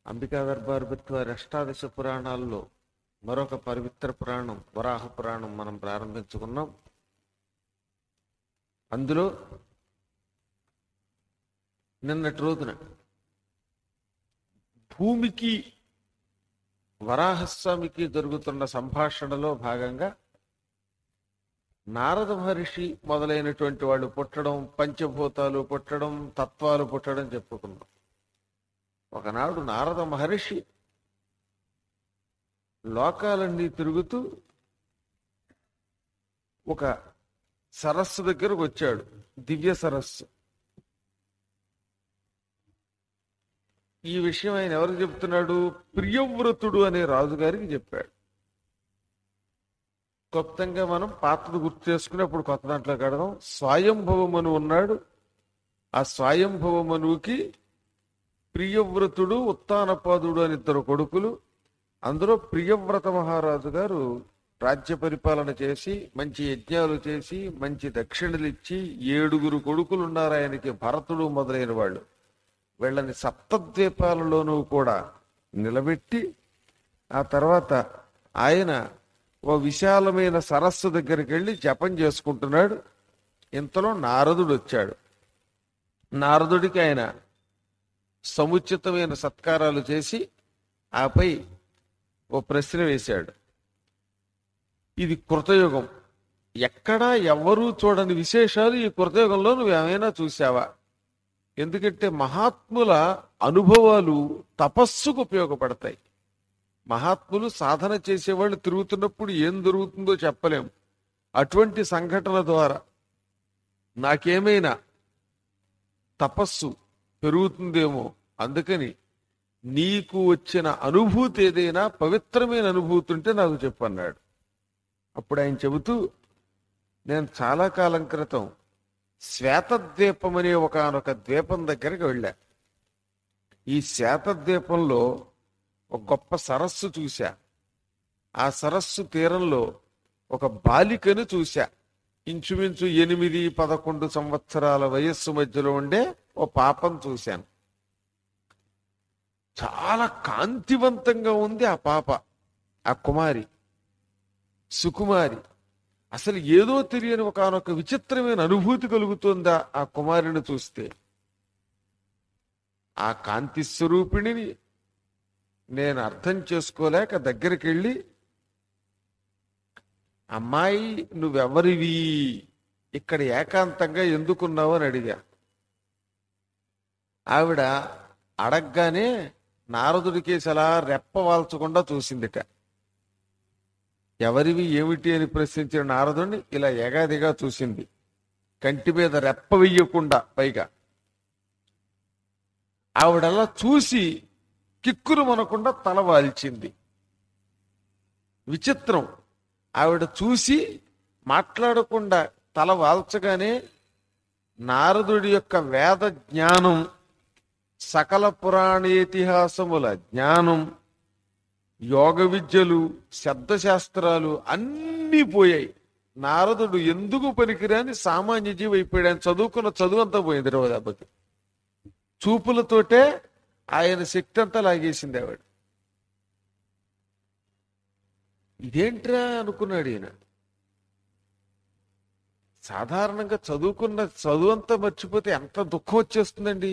అంబికా దర్బార్ భట్ వారి అష్టాదశ పురాణాల్లో మరొక పవిత్ర పురాణం వరాహ పురాణం మనం ప్రారంభించుకున్నాం అందులో నిన్నటి రోజున భూమికి వరాహస్వామికి జరుగుతున్న సంభాషణలో భాగంగా నారద మహర్షి మొదలైనటువంటి వాళ్ళు పుట్టడం పంచభూతాలు పుట్టడం తత్వాలు పుట్టడం చెప్పుకున్నాం ఒకనాడు నారద మహర్షి లోకాలన్నీ తిరుగుతూ ఒక సరస్సు దగ్గరకు వచ్చాడు దివ్య సరస్సు ఈ విషయం ఆయన ఎవరికి చెప్తున్నాడు ప్రియవ్రతుడు అనే రాజుగారికి చెప్పాడు క్లుప్తంగా మనం పాత్రను గుర్తు చేసుకుని అప్పుడు కొత్త దాంట్లో కడదాం స్వయంభవమను ఉన్నాడు ఆ స్వయంభవమనువుకి ప్రియవ్రతుడు ఉత్తానపాదుడు అని ఇద్దరు కొడుకులు అందులో ప్రియవ్రత మహారాజు గారు రాజ్య పరిపాలన చేసి మంచి యజ్ఞాలు చేసి మంచి దక్షిణలు ఇచ్చి ఏడుగురు కొడుకులు ఉన్నారు ఆయనకి భరతుడు మొదలైన వాళ్ళు వీళ్ళని సప్తద్వీపాలలోనూ కూడా నిలబెట్టి ఆ తర్వాత ఆయన ఓ విశాలమైన సరస్సు దగ్గరికి వెళ్ళి జపం చేసుకుంటున్నాడు ఇంతలో నారదుడు వచ్చాడు నారదుడికి ఆయన సముచితమైన సత్కారాలు చేసి ఆపై ఓ ప్రశ్న వేశాడు ఇది కృతయుగం ఎక్కడా ఎవ్వరూ చూడని విశేషాలు ఈ కృతయుగంలో నువ్వు ఏమైనా చూసావా ఎందుకంటే మహాత్ముల అనుభవాలు తపస్సుకు ఉపయోగపడతాయి మహాత్ములు సాధన చేసేవాళ్ళు తిరుగుతున్నప్పుడు ఏం జరుగుతుందో చెప్పలేం అటువంటి సంఘటన ద్వారా నాకేమైనా తపస్సు పెరుగుతుందేమో అందుకని నీకు వచ్చిన అనుభూతి ఏదైనా పవిత్రమైన అనుభూతి ఉంటే నాకు చెప్పన్నాడు అప్పుడు ఆయన చెబుతూ నేను చాలా కాలం క్రితం శ్వేతద్వీపం అనే ఒకనొక ద్వీపం దగ్గరికి వెళ్ళా ఈ శ్వేతద్వీపంలో ఒక గొప్ప సరస్సు చూశా ఆ సరస్సు తీరంలో ఒక బాలికను చూశా ఇంచుమించు ఎనిమిది పదకొండు సంవత్సరాల వయస్సు మధ్యలో ఉండే ఓ పాపం చూశాను చాలా కాంతివంతంగా ఉంది ఆ పాప ఆ కుమారి సుకుమారి అసలు ఏదో తెలియని ఒకనొక విచిత్రమైన అనుభూతి కలుగుతుందా ఆ కుమారుని చూస్తే ఆ కాంతి స్వరూపిణిని నేను అర్థం చేసుకోలేక దగ్గరికి వెళ్ళి అమ్మాయి నువ్వెవరివి ఇక్కడ ఏకాంతంగా ఎందుకున్నావు అని అడిగా ఆవిడ అడగగానే నారదుడికేసి అలా రెప్పవాల్చకుండా చూసిందిట ఎవరివి ఏమిటి అని ప్రశ్నించిన నారదుడిని ఇలా ఎగాదిగా చూసింది కంటి మీద రెప్ప వెయ్యకుండా పైగా ఆవిడలా చూసి కిక్కురు మనకుండా తల వాల్చింది విచిత్రం ఆవిడ చూసి మాట్లాడకుండా తల వాల్చగానే నారదుడి యొక్క వేద జ్ఞానం సకల పురాణేతిహాసముల జ్ఞానం యోగ విద్యలు శబ్దశాస్త్రాలు అన్నీ పోయాయి నారదుడు ఎందుకు పనికిరాని సామాన్య జీవి అయిపోయాడు ఆయన చదువుకున్న చదువు అంతా పోయింది రోజు దెబ్బకి చూపులతోటే ఆయన శక్తి అంతా లాగేసింది ఆవిడ ఇదేంట్రా అనుకున్నాడు ఈయన సాధారణంగా చదువుకున్న చదువు అంతా మర్చిపోతే ఎంత దుఃఖం వచ్చేస్తుందండి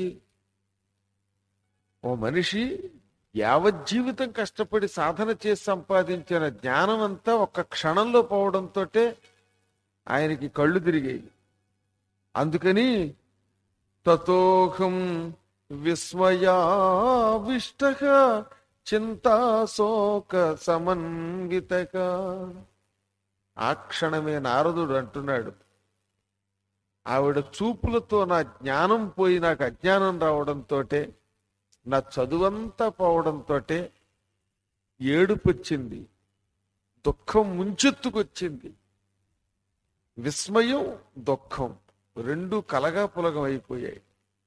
ఓ మనిషి యావజ్జీవితం కష్టపడి సాధన చేసి సంపాదించిన జ్ఞానం అంతా ఒక్క క్షణంలో పోవడంతో ఆయనకి కళ్ళు తిరిగాయి అందుకని తతోహం విస్మయావిష్ట చింతాశోక సమన్వితగా ఆ క్షణమే నారదుడు అంటున్నాడు ఆవిడ చూపులతో నా జ్ఞానం పోయి నాకు అజ్ఞానం రావడంతో నా చదువంతా పోవడంతో ఏడుపు వచ్చింది దుఃఖం ముంచెత్తుకొచ్చింది విస్మయం దుఃఖం రెండు కలగా పులగం అయిపోయాయి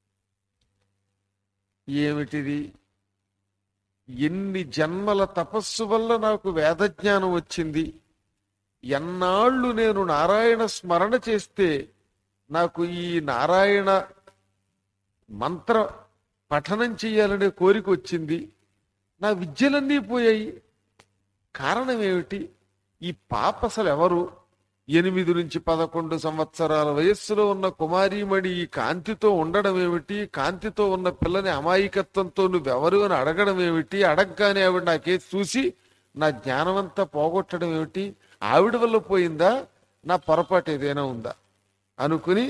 ఏమిటిది ఎన్ని జన్మల తపస్సు వల్ల నాకు వేదజ్ఞానం వచ్చింది ఎన్నాళ్ళు నేను నారాయణ స్మరణ చేస్తే నాకు ఈ నారాయణ మంత్ర పఠనం చేయాలనే కోరిక వచ్చింది నా విద్యలన్నీ పోయాయి కారణం ఏమిటి ఈ పాప అసలు ఎవరు ఎనిమిది నుంచి పదకొండు సంవత్సరాల వయస్సులో ఉన్న కుమారీమణి ఈ కాంతితో ఉండడం ఏమిటి కాంతితో ఉన్న పిల్లని అమాయకత్వంతో నువ్వెవరు అని అడగడం ఏమిటి అడగగానే ఆవిడ నాకేసి చూసి నా జ్ఞానమంతా పోగొట్టడం ఏమిటి ఆవిడ వల్ల పోయిందా నా పొరపాటు ఏదైనా ఉందా అనుకుని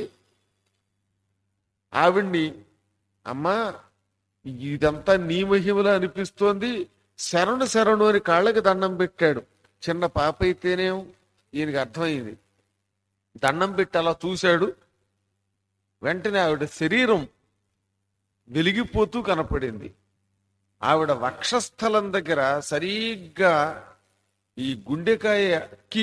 ఆవిడ్ని అమ్మా ఇదంతా నీ మహిమలా అనిపిస్తోంది శరణు శరణు అని కాళ్ళకి దండం పెట్టాడు చిన్న పాప అయితేనేం ఈయనకి అర్థమైంది దండం పెట్టి అలా చూశాడు వెంటనే ఆవిడ శరీరం వెలిగిపోతూ కనపడింది ఆవిడ వక్షస్థలం దగ్గర సరిగ్గా ఈ గుండెకాయకి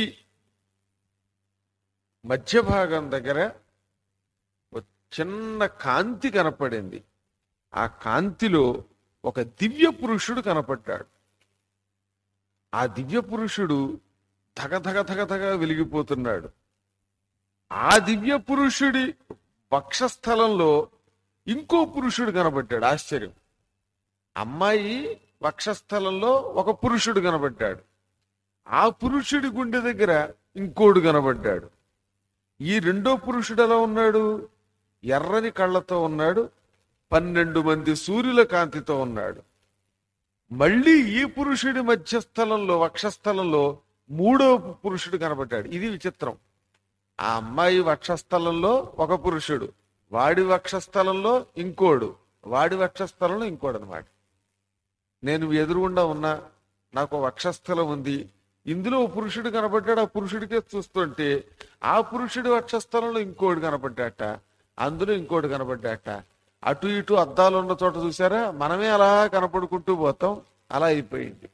మధ్య భాగం దగ్గర ఒక చిన్న కాంతి కనపడింది ఆ కాంతిలో ఒక దివ్య పురుషుడు కనపడ్డాడు ఆ దివ్య పురుషుడు ధగ ధగ ధగ ధగ వెలిగిపోతున్నాడు ఆ దివ్య పురుషుడి వక్షస్థలంలో ఇంకో పురుషుడు కనబడ్డాడు ఆశ్చర్యం అమ్మాయి వక్షస్థలంలో ఒక పురుషుడు కనబడ్డాడు ఆ పురుషుడి గుండె దగ్గర ఇంకోడు కనబడ్డాడు ఈ రెండో పురుషుడు ఎలా ఉన్నాడు ఎర్రని కళ్ళతో ఉన్నాడు పన్నెండు మంది సూర్యుల కాంతితో ఉన్నాడు మళ్ళీ ఈ పురుషుడి మధ్యస్థలంలో వక్షస్థలంలో మూడో పురుషుడు కనబడ్డాడు ఇది విచిత్రం ఆ అమ్మాయి వక్షస్థలంలో ఒక పురుషుడు వాడి వక్షస్థలంలో ఇంకోడు వాడి వక్షస్థలంలో ఇంకోడు అనమాట నేను ఎదురుగుండా ఉన్నా నాకు వక్షస్థలం ఉంది ఇందులో ఓ పురుషుడు కనబడ్డాడు ఆ పురుషుడికే చూస్తుంటే ఆ పురుషుడి వక్షస్థలంలో ఇంకోటి కనబడ్డాట అందులో ఇంకోటి కనబడ్డాట అటు ఇటు అద్దాలు ఉన్న చోట చూసారా మనమే అలా కనపడుకుంటూ పోతాం అలా అయిపోయింది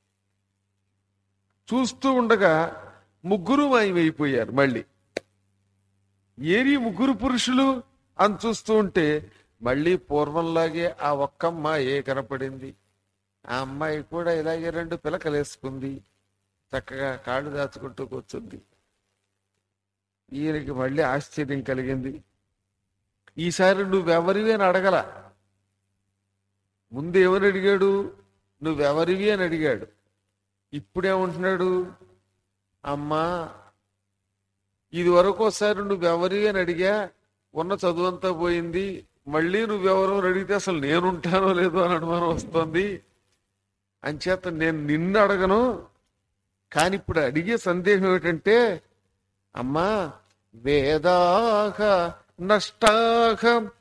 చూస్తూ ఉండగా ముగ్గురు మాయమైపోయారు మళ్ళీ ఏరి ముగ్గురు పురుషులు అని చూస్తూ ఉంటే మళ్ళీ పూర్వంలాగే ఆ ఒక్కమ్మ ఏ కనపడింది ఆ అమ్మాయి కూడా ఇలాగే రెండు పిలకలేసుకుంది చక్కగా కాళ్ళు దాచుకుంటూ కూర్చుంది ఈయనకి మళ్ళీ ఆశ్చర్యం కలిగింది ఈసారి నువ్వెవరివి అని అడగల ముందు ఏమని అడిగాడు నువ్వెవరివి అని అడిగాడు ఇప్పుడేమంటున్నాడు అమ్మా ఇది వరకు ఒకసారి నువ్వెవరి అని అడిగా ఉన్న చదువంతా పోయింది మళ్ళీ నువ్వెవరో అని అడిగితే అసలు నేనుంటానో లేదో అని అనుమానం వస్తుంది అంచేత నేను నిన్ను అడగను కానీ ఇప్పుడు అడిగే సందేహం ఏమిటంటే అమ్మా వేదాహ నష్టాహ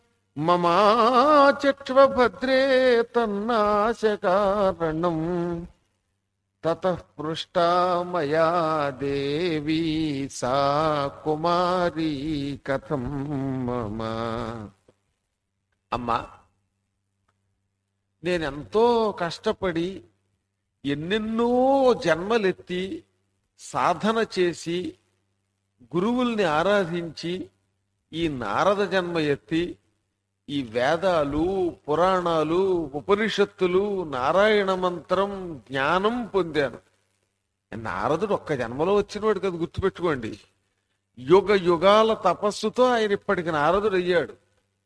మమాచక్ష్వభద్రే తన్నాశకారణం తతః పృష్టా మయా దేవీ సా కుమారీ కథం మమ అమ్మా నేనెంతో కష్టపడి ఎన్నెన్నో జన్మలెత్తి సాధన చేసి గురువుల్ని ఆరాధించి ఈ నారద జన్మ ఎత్తి ఈ వేదాలు పురాణాలు ఉపనిషత్తులు నారాయణ మంత్రం జ్ఞానం పొందాను నారదుడు ఒక్క జన్మలో వచ్చినవాడు కదా గుర్తుపెట్టుకోండి యుగ యుగాల తపస్సుతో ఆయన ఇప్పటికి నారదుడు అయ్యాడు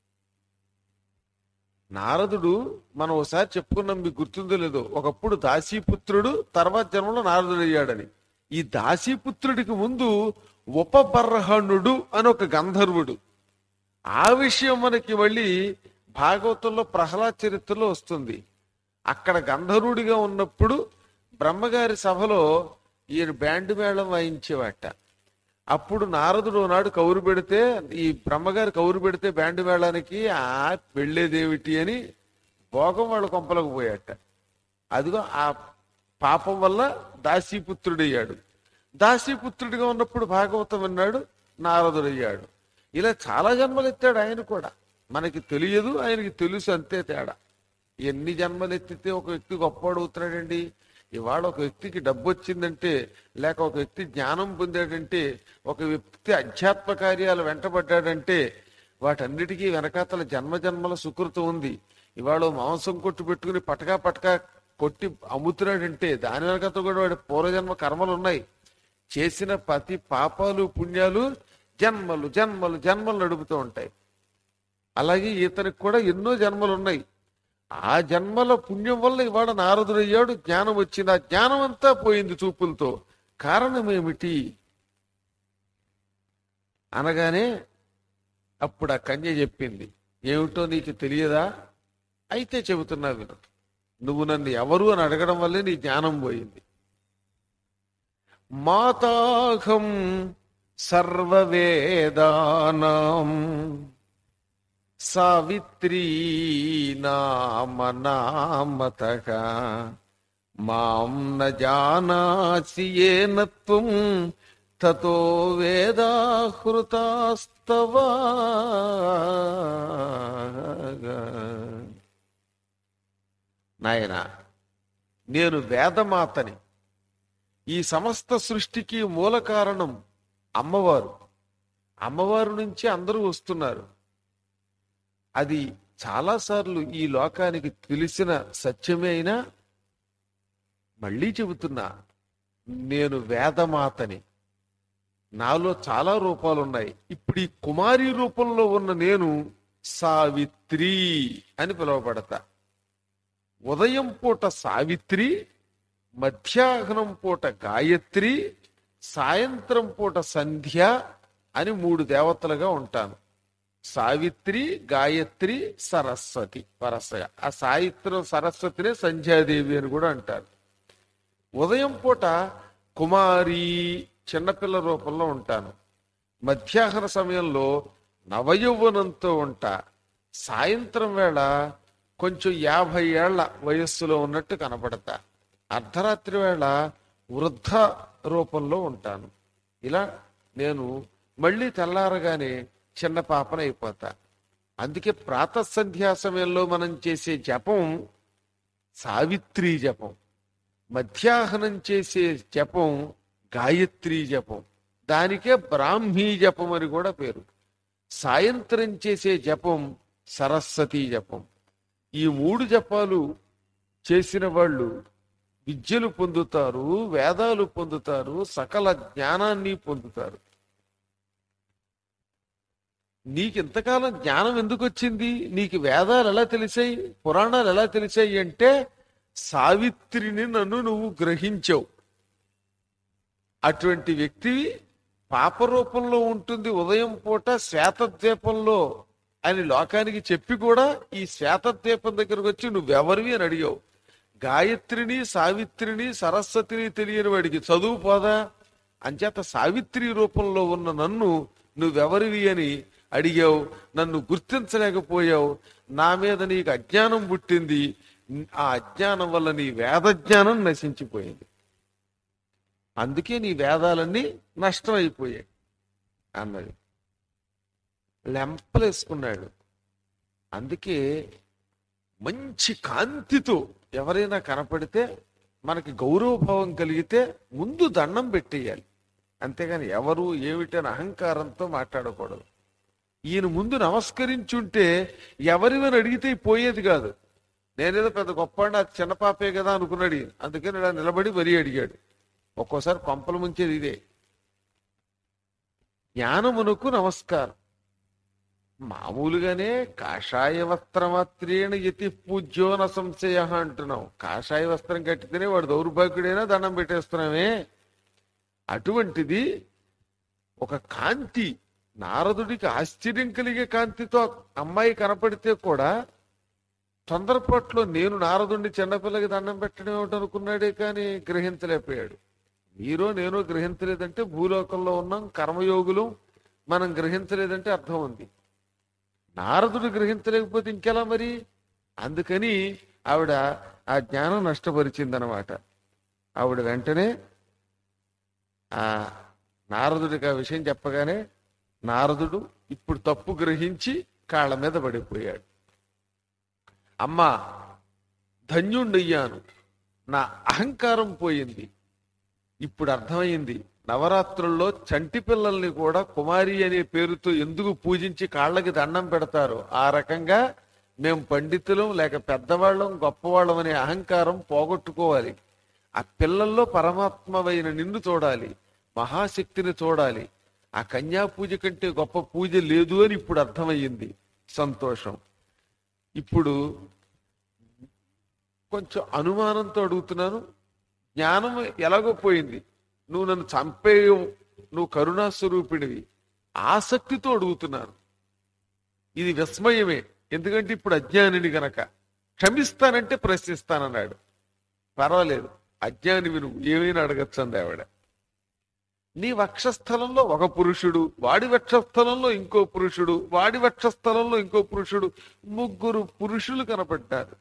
నారదుడు మనం ఒకసారి చెప్పుకున్నాం మీకు గుర్తుందో లేదో ఒకప్పుడు దాసీపుత్రుడు తర్వాత జన్మలో నారదుడు అయ్యాడని ఈ దాసీపుత్రుడికి ముందు ఉపబర్హణుడు అని ఒక గంధర్వుడు ఆ విషయం మనకి మళ్ళీ భాగవతంలో ప్రహ్లాద్ చరిత్రలో వస్తుంది అక్కడ గంధర్వుడిగా ఉన్నప్పుడు బ్రహ్మగారి సభలో ఈయన బ్యాండ్ మేళం వాయించేవాట అప్పుడు నారదుడు నాడు కౌరు పెడితే ఈ బ్రహ్మగారి కౌరు పెడితే బ్యాండ్ మేళానికి ఆ వెళ్ళేదేమిటి అని భోగం వాళ్ళ కొంపలకు పోయాట అదిగో ఆ పాపం వల్ల దాసీపుత్రుడయ్యాడు దాసీపుత్రుడిగా ఉన్నప్పుడు భాగవతం విన్నాడు నారదుడయ్యాడు ఇలా చాలా జన్మలు ఎత్తాడు ఆయన కూడా మనకి తెలియదు ఆయనకి తెలుసు అంతే తేడా ఎన్ని జన్మలు ఎత్తితే ఒక వ్యక్తి గొప్పవాడు అవుతున్నాడండి ఇవాళ ఒక వ్యక్తికి డబ్బు వచ్చిందంటే లేక ఒక వ్యక్తి జ్ఞానం పొందాడంటే ఒక వ్యక్తి అధ్యాత్మ కార్యాలు వెంటబడ్డాడంటే వాటన్నిటికీ వెనకాతల జన్మ జన్మల సుకృతం ఉంది ఇవాళ ఓ మాంసం కొట్టు పెట్టుకుని పటకా పటకా కొట్టి అమ్ముతున్నాడంటే దాని వెనకాతల కూడా వాడి పూర్వజన్మ కర్మలు ఉన్నాయి చేసిన ప్రతి పాపాలు పుణ్యాలు జన్మలు జన్మలు జన్మలు నడుపుతూ ఉంటాయి అలాగే ఇతనికి కూడా ఎన్నో జన్మలు ఉన్నాయి ఆ జన్మల పుణ్యం వల్ల ఇవాడ నారదుడయ్యాడు జ్ఞానం వచ్చింది ఆ జ్ఞానం అంతా పోయింది చూపులతో కారణం ఏమిటి అనగానే అప్పుడు ఆ కన్య చెప్పింది ఏమిటో నీకు తెలియదా అయితే చెబుతున్నా విను నువ్వు నన్ను ఎవరు అని అడగడం వల్లే నీ జ్ఞానం పోయింది మాతాహం సర్వవేదానాం సావిత్రీ నామ నామతః మాం న జానాసి ఏన త్వం తతో వేదాహృతాస్తవ నాయన నేను వేదమాతని ఈ సమస్త సృష్టికి మూల కారణం అమ్మవారు అమ్మవారు నుంచి అందరూ వస్తున్నారు అది చాలాసార్లు ఈ లోకానికి తెలిసిన సత్యమే అయినా మళ్ళీ చెబుతున్నా నేను వేదమాతని నాలో చాలా రూపాలు ఉన్నాయి ఇప్పుడు ఈ కుమారి రూపంలో ఉన్న నేను సావిత్రి అని పిలువబడతా ఉదయం పూట సావిత్రి మధ్యాహ్నం పూట గాయత్రి సాయంత్రం పూట సంధ్య అని మూడు దేవతలుగా ఉంటాను సావిత్రి గాయత్రి సరస్వతి వరసగా ఆ సాయిత్రం సరస్వతినే సంధ్యాదేవి అని కూడా అంటారు ఉదయం పూట కుమారి చిన్నపిల్ల రూపంలో ఉంటాను మధ్యాహ్న సమయంలో నవయౌవనంతో ఉంటా సాయంత్రం వేళ కొంచెం యాభై ఏళ్ల వయస్సులో ఉన్నట్టు కనపడతా అర్ధరాత్రి వేళ వృద్ధ రూపంలో ఉంటాను ఇలా నేను మళ్ళీ తెల్లారగానే చిన్న పాపన అయిపోతా అందుకే ప్రాతసంధ్యా సమయంలో మనం చేసే జపం సావిత్రి జపం మధ్యాహ్నం చేసే జపం గాయత్రి జపం దానికే బ్రాహ్మీ జపం అని కూడా పేరు సాయంత్రం చేసే జపం సరస్వతి జపం ఈ మూడు జపాలు చేసిన వాళ్ళు విద్యలు పొందుతారు వేదాలు పొందుతారు సకల జ్ఞానాన్ని పొందుతారు నీకు ఇంతకాలం జ్ఞానం ఎందుకు వచ్చింది నీకు వేదాలు ఎలా తెలిసాయి పురాణాలు ఎలా తెలిసాయి అంటే సావిత్రిని నన్ను నువ్వు గ్రహించావు అటువంటి వ్యక్తి పాప రూపంలో ఉంటుంది ఉదయం పూట శ్వేతద్వీపంలో అని లోకానికి చెప్పి కూడా ఈ శ్వేతద్వీపం దగ్గరకు వచ్చి నువ్వెవరివి అని అడిగావు గాయత్రిని సావిత్రిని సరస్వతిని తెలియని వాడికి చదువు పోదా అంచేత సావిత్రి రూపంలో ఉన్న నన్ను నువ్వెవరివి అని అడిగావు నన్ను గుర్తించలేకపోయావు నా మీద నీకు అజ్ఞానం పుట్టింది ఆ అజ్ఞానం వల్ల నీ వేద జ్ఞానం నశించిపోయింది అందుకే నీ వేదాలన్నీ నష్టమైపోయాయి అన్నది లెంపలేసుకున్నాడు అందుకే మంచి కాంతితో ఎవరైనా కనపడితే మనకి గౌరవభావం కలిగితే ముందు దండం పెట్టేయాలి అంతేగాని ఎవరు ఏమిటని అహంకారంతో మాట్లాడకూడదు ఈయన ముందు నమస్కరించుంటే ఎవరివని అడిగితే పోయేది కాదు నేనేదో పెద్ద గొప్ప అది చిన్న పాపే కదా అనుకున్నాడు ఈయన. అందుకని ఇలా నిలబడి మరీ అడిగాడు ఒక్కోసారి కొంపలు ముంచేది ఇదే జ్ఞానమునకు నమస్కారం మామూలుగానే కాషాయ వస్త్రమాత్రేణ యతి పూజ్యో న సంశయ అంటున్నాం కాషాయ వస్త్రం కట్టితేనే వాడు దౌర్భాగ్యుడైనా దండం పెట్టేస్తున్నామే అటువంటిది ఒక కాంతి నారదుడికి ఆశ్చర్యం కలిగే కాంతితో అమ్మాయి కనపడితే కూడా తొందరపాట్లో నేను నారదుడిని చిన్నపిల్లకి దండం పెట్టడం ఏమిటనుకున్నాడే కానీ గ్రహించలేకపోయాడు మీరో నేను గ్రహించలేదంటే భూలోకంలో ఉన్నాం కర్మయోగులు మనం గ్రహించలేదంటే అర్థం ఉంది నారదుడు గ్రహించలేకపోతే ఇంకెలా మరి అందుకని ఆవిడ ఆ జ్ఞానం నష్టపరిచిందనమాట ఆవిడ వెంటనే ఆ నారదుడికి ఆ విషయం చెప్పగానే నారదుడు ఇప్పుడు తప్పు గ్రహించి కాళ్ళ మీద పడిపోయాడు అమ్మా ధన్యుండయ్యాను నా అహంకారం పోయింది ఇప్పుడు అర్థమైంది నవరాత్రుల్లో చంటి పిల్లల్ని కూడా కుమారి అనే పేరుతో ఎందుకు పూజించి కాళ్ళకి దండం పెడతారు ఆ రకంగా మేము పండితులం లేక పెద్దవాళ్ళం గొప్పవాళ్ళం అనే అహంకారం పోగొట్టుకోవాలి ఆ పిల్లల్లో పరమాత్మవైన నిన్ను చూడాలి మహాశక్తిని చూడాలి ఆ కన్యా పూజ కంటే గొప్ప పూజ లేదు అని ఇప్పుడు అర్థమయ్యింది సంతోషం ఇప్పుడు కొంచెం అనుమానంతో అడుగుతున్నాను జ్ఞానం ఎలాగో పోయింది నువ్వు నన్ను చంపేయం నువ్వు కరుణాస్వరూపిడివి ఆసక్తితో అడుగుతున్నాను ఇది విస్మయమే ఎందుకంటే ఇప్పుడు అజ్ఞానిని గనక క్షమిస్తానంటే ప్రశ్నిస్తానన్నాడు పర్వాలేదు అజ్ఞానివి నువ్వు ఏమైనా అడగచ్చు అంది ఆవిడ నీ వక్షస్థలంలో ఒక పురుషుడు వాడి వక్షస్థలంలో ఇంకో పురుషుడు వాడి వక్షస్థలంలో ఇంకో పురుషుడు ముగ్గురు పురుషులు కనపడ్డారు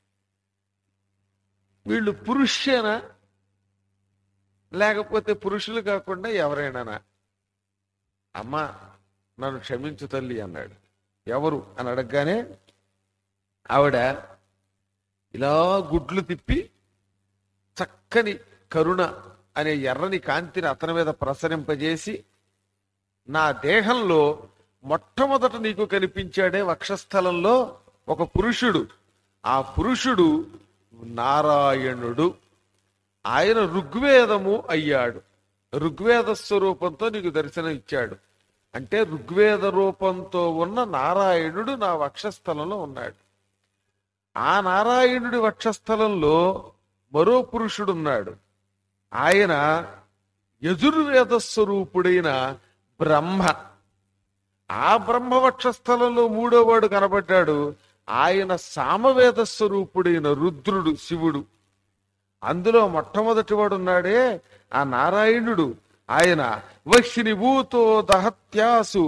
వీళ్ళు పురుషేనా లేకపోతే పురుషులు కాకుండా ఎవరైనానా అమ్మా నన్ను క్షమించు తల్లి అన్నాడు ఎవరు అని అడగగానే ఆవిడ ఇలా గుడ్లు తిప్పి చక్కని కరుణ అనే ఎర్రని కాంతిని అతని మీద ప్రసరింపజేసి నా దేహంలో మొట్టమొదట నీకు కనిపించాడే వక్షస్థలంలో ఒక పురుషుడు ఆ పురుషుడు నారాయణుడు ఆయన ఋగ్వేదము అయ్యాడు ఋగ్వేద స్వరూపంతో నీకు దర్శనం ఇచ్చాడు అంటే ఋగ్వేద రూపంతో ఉన్న నారాయణుడు నా వక్షస్థలంలో ఉన్నాడు ఆ నారాయణుడి వక్షస్థలంలో మరో పురుషుడున్నాడు ఆయన యజుర్వేద స్వరూపుడైన బ్రహ్మ ఆ బ్రహ్మ వక్షస్థలంలో మూడో వాడు కనబడ్డాడు ఆయన సామవేద స్వరూపుడైన రుద్రుడు శివుడు అందులో మొట్టమొదటి వాడు ఉన్నాడే ఆ నారాయణుడు ఆయన వహ్నిభూతో దహత్యాసు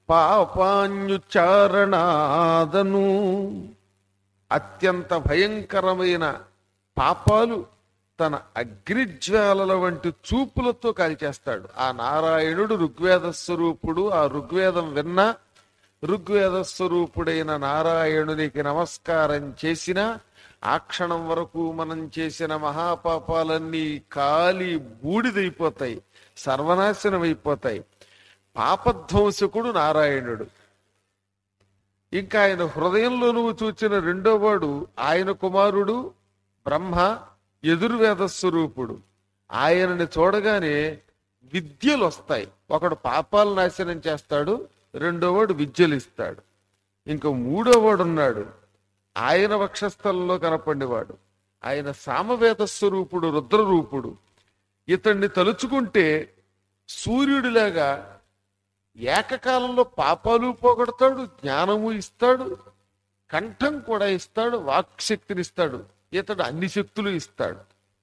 పాపాన్యుచారణాదను అత్యంత భయంకరమైన పాపాలు తన అగ్నిజ్వాలల వంటి చూపులతో కాల్చేస్తాడు ఆ నారాయణుడు ఋగ్వేద స్వరూపుడు ఆ ఋగ్వేదం విన్న ఋగ్వేద స్వరూపుడైన నారాయణునికి నమస్కారం చేసిన ఆ క్షణం వరకు మనం చేసిన మహాపాపాలన్నీ కాలి బూడిదైపోతాయి సర్వనాశనం అయిపోతాయి పాపధ్వంసకుడు నారాయణుడు ఇంకా ఆయన హృదయంలో నువ్వు చూచిన రెండో వాడు ఆయన కుమారుడు బ్రహ్మ ఎదుర్వేద స్వరూపుడు ఆయనని చూడగానే విద్యలు వస్తాయి ఒకడు పాపాలు నాశనం చేస్తాడు రెండో వాడు విద్యలు ఇస్తాడు ఇంకా మూడో వాడు ఉన్నాడు ఆయన వక్షస్థలంలో కనపడినవాడు ఆయన సామవేద స్వరూపుడు రుద్రరూపుడు ఇతన్ని తలుచుకుంటే సూర్యుడిలాగా ఏకకాలంలో పాపాలు పోగొడతాడు జ్ఞానము ఇస్తాడు కంఠం కూడా ఇస్తాడు వాక్శక్తిని ఇస్తాడు ఇతడు అన్ని శక్తులు ఇస్తాడు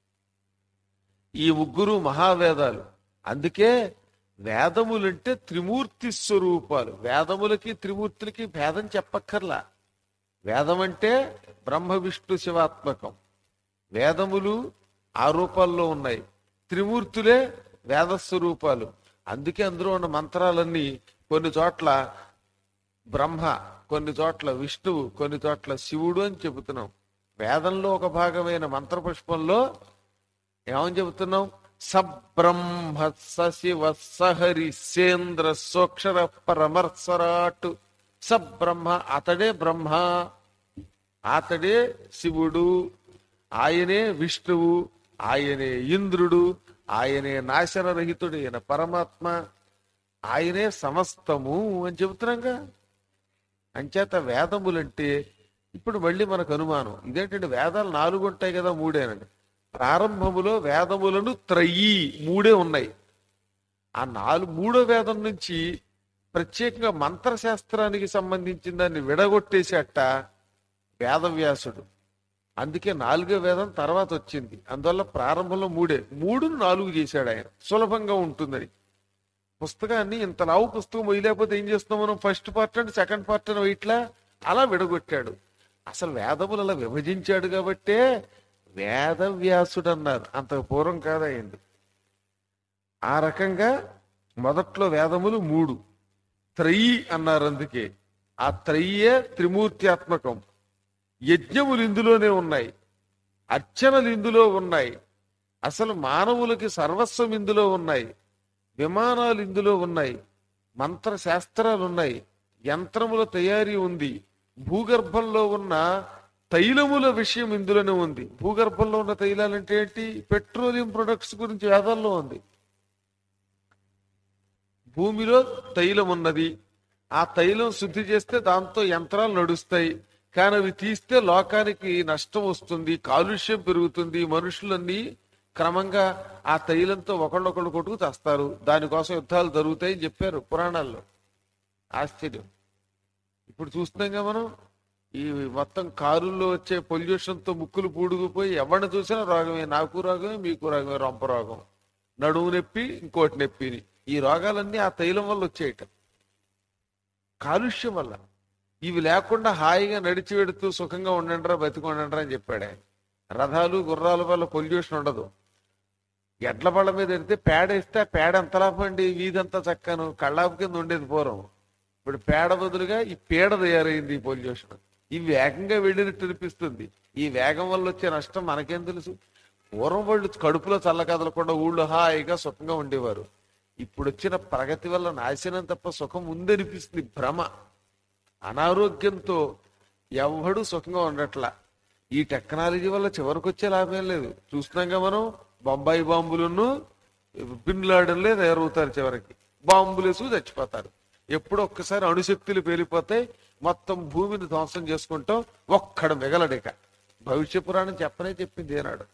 ఈ ముగ్గురు మహావేదాలు అందుకే వేదములంటే త్రిమూర్తి స్వరూపాలు వేదములకి త్రిమూర్తులకి భేదం చెప్పక్కర్లా వేదం అంటే బ్రహ్మ విష్ణు శివాత్మకం వేదములు ఆ రూపాల్లో ఉన్నాయి త్రిమూర్తులే వేద స్వరూపాలు అందుకే అందులో ఉన్న మంత్రాలన్నీ కొన్ని చోట్ల బ్రహ్మ కొన్ని చోట్ల విష్ణువు కొన్ని చోట్ల శివుడు అని చెబుతున్నాం వేదంలో ఒక భాగమైన మంత్రపుష్పంలో ఏమని చెబుతున్నాం సబ్రహ్మ సశివ సహరి సేంద్ర సోక్షర పరమర్సరాట్ సబ్రహ్మ అతడే బ్రహ్మ అతడే శివుడు ఆయనే విష్ణువు ఆయనే ఇంద్రుడు ఆయనే నాశనరహితుడైన పరమాత్మ ఆయనే సమస్తము అని చెబుతున్నాంగా అంచేత వేదములంటే ఇప్పుడు మళ్ళీ మనకు అనుమానం ఇదేంటంటే వేదాలు నాలుగు ఉంటాయి కదా మూడేనండి ప్రారంభములో వేదములను త్రయీ మూడే ఉన్నాయి ఆ నాలుగు మూడో వేదం నుంచి ప్రత్యేకంగా మంత్రశాస్త్రానికి సంబంధించిన దాన్ని విడగొట్టేసేట వేదవ్యాసుడు అందుకే నాలుగో వేదం తర్వాత వచ్చింది అందువల్ల ప్రారంభంలో మూడే మూడు నాలుగు చేశాడు ఆయన సులభంగా ఉంటుందని పుస్తకాన్ని ఇంత లావు పుస్తకం వేయలేకపోతే ఏం చేస్తాం మనం ఫస్ట్ పార్ట్ అంటే సెకండ్ పార్ట్ అని ఇట్లా అలా విడగొట్టాడు అసలు వేదములు అలా విభజించాడు కాబట్టే వేదవ్యాసుడు అన్నారు అంత పూర్వం కాదయ్యండి ఆ రకంగా మొదట్లో వేదములు మూడు త్రయీ అన్నారు అందుకే ఆ త్రయే త్రిమూర్త్యాత్మకం యజ్ఞములు ఇందులోనే ఉన్నాయి అర్చనలు ఇందులో ఉన్నాయి అసలు మానవులకి సర్వస్వం ఇందులో ఉన్నాయి విమానాలు ఇందులో ఉన్నాయి మంత్ర శాస్త్రాలు ఉన్నాయి యంత్రముల తయారీ ఉంది భూగర్భంలో ఉన్న తైలముల విషయం ఇందులోనే ఉంది భూగర్భంలో ఉన్న తైలాలు అంటే ఏంటి పెట్రోలియం ప్రొడక్ట్స్ గురించి వేదాల్లో ఉంది భూమిలో తైలం ఉన్నది ఆ తైలం శుద్ధి చేస్తే దాంతో యంత్రాలు నడుస్తాయి కానీ అవి తీస్తే లోకానికి నష్టం వస్తుంది కాలుష్యం పెరుగుతుంది మనుషులన్నీ క్రమంగా ఆ తైలంతో ఒకళ్ళొకళ్ళు కొట్టుకు తెస్తారు దానికోసం యుద్ధాలు జరుగుతాయని చెప్పారు పురాణాల్లో ఆశ్చర్యం ఇప్పుడు చూస్తున్నాంగా మనం ఈ మొత్తం కారుల్లో వచ్చే పొల్యూషన్ తో ముక్కులు పూడుకుపోయి ఎవరిని చూసినా రోగమే నాకు రోగమే మీకు రోగమే రొంప రోగం నడుము నొప్పి ఇంకోటి నొప్పిని ఈ రోగాలన్నీ ఆ తైలం వల్ల వచ్చేయటం కాలుష్యం వల్ల ఇవి లేకుండా హాయిగా నడిచి వెడుతూ సుఖంగా ఉండండిరా బతికి ఉండండిరా అని చెప్పాడు ఆయన రథాలు గుర్రాల వల్ల పొల్యూషన్ ఉండదు ఎడ్ల బళ్ళ మీద ఎడితే పేడ ఇస్తే ఆ పేడ ఎంత లాభం అండి వీధంతా చక్కను కళ్ళాపు కింద ఉండేది పూర్వం ఇప్పుడు పేడ బదులుగా ఈ పేడ తయారైంది ఈ పొల్యూషన్ ఈ వేగంగా వెళ్ళినట్టు అనిపిస్తుంది ఈ వేగం వల్ల వచ్చే నష్టం మనకేం తెలుసు పూర్వం వాళ్ళు కడుపులో చల్ల కదలకుండా ఊళ్ళో హాయిగా సుఖంగా ఉండేవారు ఇప్పుడు వచ్చిన ప్రగతి వల్ల నాశనం తప్ప సుఖం ఉందనిపిస్తుంది భ్రమ అనారోగ్యంతో ఎవడు సుఖంగా ఉండట్లా ఈ టెక్నాలజీ వల్ల చివరికి వచ్చే లాభం లేదు చూస్తున్నాగా మనం బొంబాయి బాంబులను పిన్ లాడన్లే తయారవుతారు చివరికి బాంబులు వేసు చచ్చిపోతారు ఎప్పుడు ఒక్కసారి అణుశక్తులు పేలిపోతాయి మొత్తం భూమిని ధ్వంసం చేసుకుంటాం ఒక్కడు మిగలడిక భవిష్య పురాణం చెప్పనే చెప్పింది ఏనాడు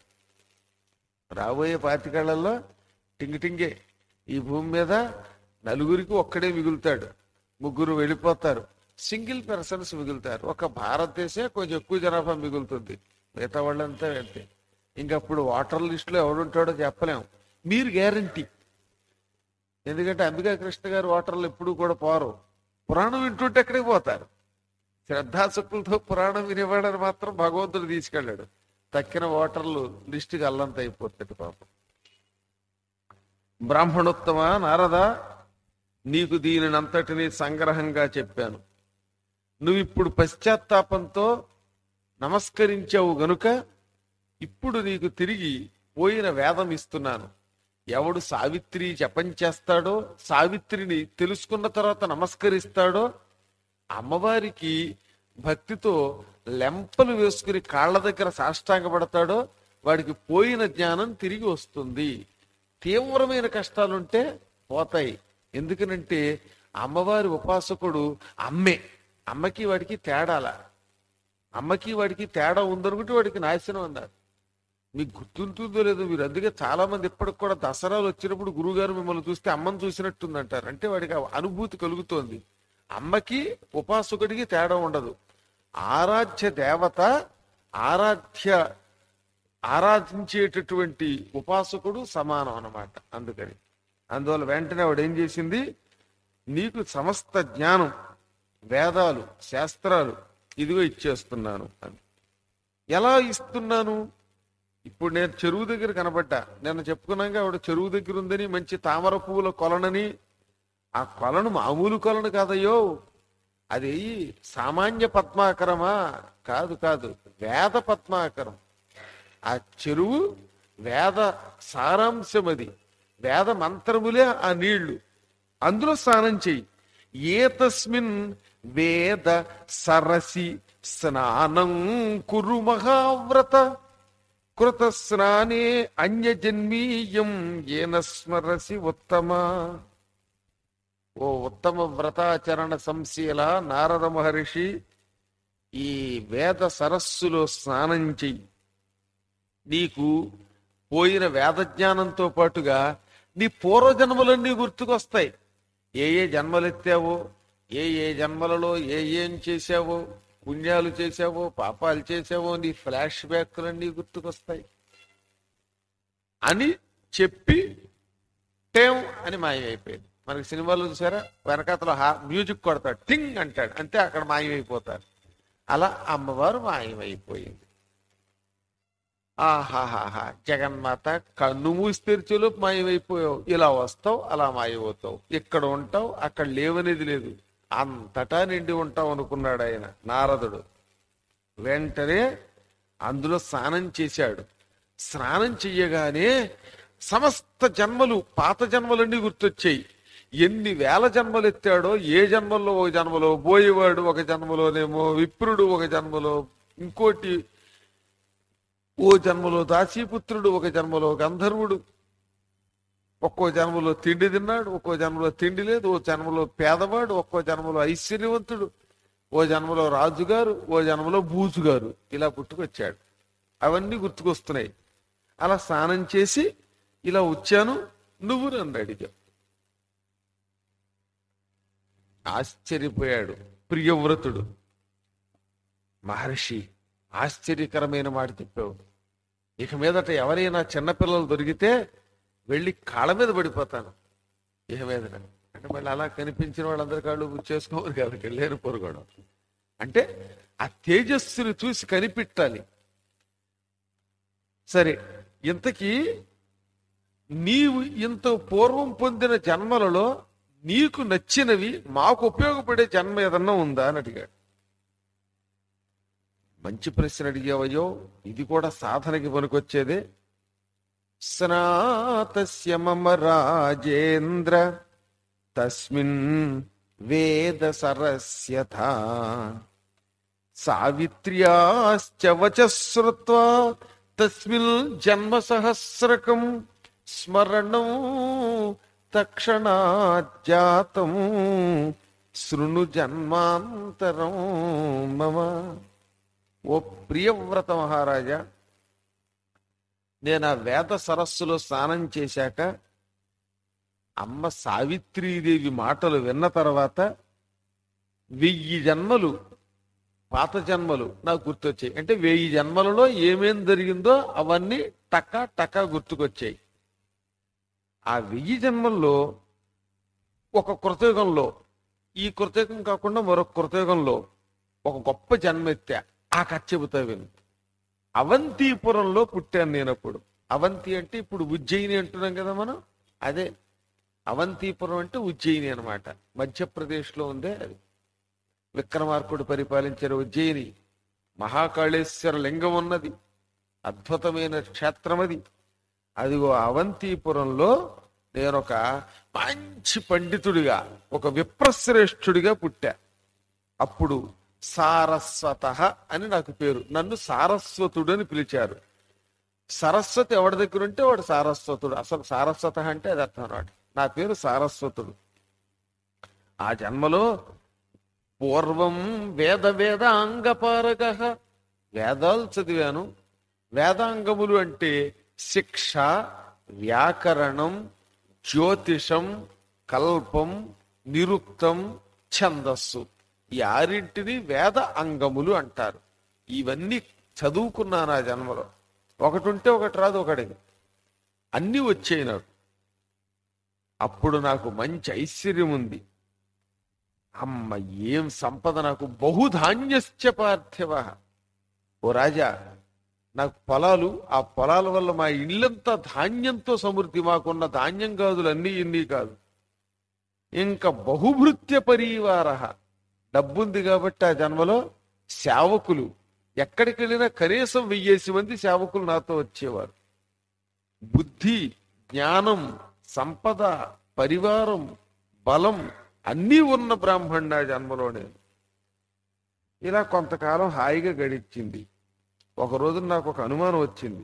రాబోయే పాతికేళ్లలో టింగి టింగే ఈ భూమి మీద నలుగురికి ఒక్కడే మిగులుతాడు ముగ్గురు వెళ్ళిపోతారు సింగిల్ పర్సన్స్ మిగులుతారు ఒక భారతదేశం కొంచెం ఎక్కువ జనాభా మిగులుతుంది మిగతా వాళ్ళంతా వెళ్తే ఇంకప్పుడు వాటర్ లిస్ట్ లో ఎవడుంటాడో చెప్పలేం మీరు గ్యారంటీ ఎందుకంటే అంబికా కృష్ణ గారు వాటర్లు ఎప్పుడు కూడా పోరు పురాణం వింటుంటే ఎక్కడికి పోతారు శ్రద్ధాశక్తులతో పురాణం వినేవాడని మాత్రం భగవంతుడు తీసుకెళ్ళాడు తక్కిన ఓటర్లు లిస్టుకి అల్లంత అయిపోతుంది పాపం బ్రాహ్మణోత్తమ నారద నీకు దీనినంతటిని సంగ్రహంగా చెప్పాను నువ్వు ఇప్పుడు పశ్చాత్తాపంతో నమస్కరించావు గనుక ఇప్పుడు నీకు తిరిగి పోయిన వేదం ఇస్తున్నాను ఎవడు సావిత్రి జపం చేస్తాడో సావిత్రిని తెలుసుకున్న తర్వాత నమస్కరిస్తాడో అమ్మవారికి భక్తితో లెంపలు వేసుకుని కాళ్ళ దగ్గర సాష్టాంగపడతాడో వాడికి పోయిన జ్ఞానం తిరిగి వస్తుంది తీవ్రమైన కష్టాలుంటే పోతాయి ఎందుకనంటే అమ్మవారి ఉపాసకుడు అమ్మే అమ్మకి వాడికి తేడాల అమ్మకి వాడికి తేడా ఉందనుకుంటే వాడికి నాశనం అన్నారు మీకు గుర్తుంటుందో లేదో మీరు అందుకే చాలా మంది ఇప్పటికి కూడా దసరాలు వచ్చినప్పుడు గురువుగారు మిమ్మల్ని చూస్తే అమ్మని చూసినట్టుంది అంటారు అంటే వాడికి ఆ అనుభూతి కలుగుతోంది అమ్మకి ఉపాసకుడికి తేడా ఉండదు ఆరాధ్య దేవత ఆరాధ్య ఆరాధించేటటువంటి ఉపాసకుడు సమానం అన్నమాట అందుకని అందువల్ల వెంటనే ఆవిడ ఏం చేసింది నీకు సమస్త జ్ఞానం వేదాలు శాస్త్రాలు ఇదిగో ఇచ్చేస్తున్నాను అని ఎలా ఇస్తున్నాను ఇప్పుడు నేను చెరువు దగ్గర కనబడ్డా నేను చెప్పుకున్నాక ఆవిడ చెరువు దగ్గర ఉందని మంచి తామర పువ్వుల కొలనని ఆ కొలను మామూలు కొలను కాదయ్యో అది సామాన్య పద్మాకరమా కాదు కాదు వేద పద్మాకరం ఆ చెరువు వేద సారాంశం అది వేద మంత్రములే ఆ నీళ్లు అందులో స్నానం చెయ్యి ఏతస్మిన్ వేద సరసి స్నానం కురు మహావ్రత కృత స్నానే అన్యజన్మీయం ఏన స్మరసి ఉత్తమా ఓ ఉత్తమ వ్రతాచరణ సంశీల నారద మహర్షి ఈ వేద సరస్సులో స్నానం చెయ్యి నీకు పోయిన వేద జ్ఞానంతో పాటుగా నీ పూర్వజన్మలన్నీ గుర్తుకొస్తాయి ఏ ఏ జన్మలెత్తావో ఏ ఏ జన్మలలో ఏ ఏం చేసావో పుణ్యాలు చేసావో పాపాలు చేసావో నీ ఫ్లాష్ బ్యాక్లన్నీ గుర్తుకొస్తాయి అని చెప్పి టేం అని మాయమైపోయింది మనకి సినిమాలో చూసారా వెనకాతలో హా మ్యూజిక్ కొడతాడు టింగ్ అంటాడు అంతే అక్కడ మాయమైపోతారు అలా అమ్మవారు మాయమైపోయింది ఆహాహాహా జగన్మాత కన్ను మూసి తెరిచేలోపు మాయమైపోయావు ఇలా వస్తావు అలా మాయమవుతావు ఇక్కడ ఉంటావు అక్కడ లేవనేది లేదు అంతటా నిండి ఉంటావు అనుకున్నాడు ఆయన నారదుడు వెంటనే అందులో స్నానం చేశాడు స్నానం చెయ్యగానే సమస్త జన్మలు పాత జన్మలన్నీ గుర్తొచ్చాయి ఎన్ని వేల జన్మలు ఎత్తాడో ఏ జన్మల్లో ఒక జన్మలో బోయేవాడు ఒక జన్మలోనేమో విప్రుడు ఒక జన్మలో ఇంకోటి ఓ జన్మలో దాసీపుత్రుడు ఒక జన్మలో గంధర్వుడు ఒక్కో జన్మలో తిండి తిన్నాడు ఒక్కో జన్మలో తిండి లేదు ఓ జన్మలో పేదవాడు ఒక్కో జన్మలో ఐశ్వర్యవంతుడు ఓ జన్మలో రాజుగారు ఓ జన్మలో బూజుగారు ఇలా పుట్టుకొచ్చాడు అవన్నీ గుర్తుకొస్తున్నాయి అలా స్నానం చేసి ఇలా వచ్చాను నువ్వు నన్ను అడిగావు ఆశ్చర్యపోయాడు ప్రియవ్రతుడు మహర్షి ఆశ్చర్యకరమైన మాట చెప్పావు ఇక మీదట ఎవరైనా చిన్నపిల్లలు దొరికితే వెళ్ళి కాళ్ళ మీద పడిపోతాను ఇక మీదట అంటే మళ్ళీ అలా కనిపించిన వాళ్ళందరి కాళ్ళు చేసుకోవాలి కదా లేని పొరగడం అంటే ఆ తేజస్సుని చూసి కనిపెట్టాలి సరే ఇంతకీ నీవు ఇంత పూర్వం పొందిన జన్మలలో నీకు నచ్చినవి మాకు ఉపయోగపడే జన్మ ఏదన్నా ఉందా అని అడిగాడు మంచి ప్రశ్న అడిగావయ్యో ఇది కూడా సాధనకి పనికొచ్చేదే స్నాతస్య మమ రాజేంద్ర తస్మిన్ వేద సరస్యథ సావిత్ర్యాశ్చ వచశ్రుత్వా తస్మిన్ జన్మ సహస్రకం స్మరణం తక్షణాజాతం శృణు జన్మాంతరం మమ ఓ ప్రియవ్రత మహారాజా నేను ఆ వేద సరస్సులో స్నానం చేశాక అమ్మ సావిత్రీదేవి మాటలు విన్న తర్వాత వెయ్యి జన్మలు పాత జన్మలు నాకు గుర్తొచ్చాయి అంటే వెయ్యి జన్మలలో ఏమేం జరిగిందో అవన్నీ టక్క టక్క గుర్తుకొచ్చాయి ఆ వెయ్యి జన్మల్లో ఒక కృతయుగంలో ఈ కృతయుగం కాకుండా మరొక కృతయుగంలో ఒక గొప్ప జన్మ ఎత్తా ఆ కథ చెబుతా విను అవంతిపురంలో పుట్టాను నేను అప్పుడు అవంతి అంటే ఇప్పుడు ఉజ్జయిని అంటున్నాం కదా మనం అదే అవంతిపురం అంటే ఉజ్జయిని అనమాట మధ్యప్రదేశ్లో ఉందే అది విక్రమార్కుడు పరిపాలించిన ఉజ్జయిని మహాకాళేశ్వర లింగం ఉన్నది అద్భుతమైన క్షేత్రం అది అదిగో అవంతిపురంలో నేను ఒక మంచి పండితుడిగా ఒక విప్రశ్రేష్ఠుడిగా పుట్టా అప్పుడు సారస్వత అని నాకు పేరు నన్ను సారస్వతుడు అని పిలిచారు సరస్వతి ఎవరి దగ్గర ఉంటే వాడు సారస్వతుడు అసలు సారస్వత అంటే అది అర్థం అన్నమాట నా పేరు సారస్వతుడు ఆ జన్మలో పూర్వం వేద వేదాంగపారగ వేదాలు చదివాను వేదాంగములు అంటే శిక్ష వ్యాకరణం జ్యోతిషం కల్పం నిరుక్తం ఛందస్సు ఈ ఆరింటిని వేద అంగములు అంటారు ఇవన్నీ చదువుకున్నాను ఆ జన్మలో ఒకటి ఉంటే ఒకటి రాదు ఒకటి అన్నీ వచ్చాయి నాకు అప్పుడు నాకు మంచి ఐశ్వర్యం ఉంది అమ్మ ఏం సంపద నాకు బహుధాన్యశ్చ పార్థివ ఓ రాజా నాకు పొలాలు ఆ పొలాల వల్ల మా ఇల్లంతా ధాన్యంతో సమృద్ధి మాకున్న ధాన్యం కాదులు అన్నీ ఇన్ని కాదు ఇంకా బహుభృత్య పరివార డబ్బుంది కాబట్టి ఆ జన్మలో సేవకులు ఎక్కడికి వెళ్ళినా కనీసం వెయ్యేసి మంది సేవకులు నాతో వచ్చేవారు బుద్ధి జ్ఞానం సంపద పరివారం బలం అన్నీ ఉన్న బ్రాహ్మణ జన్మలో నేను ఇలా కొంతకాలం హాయిగా గడిచింది ఒక రోజు నాకు ఒక అనుమానం వచ్చింది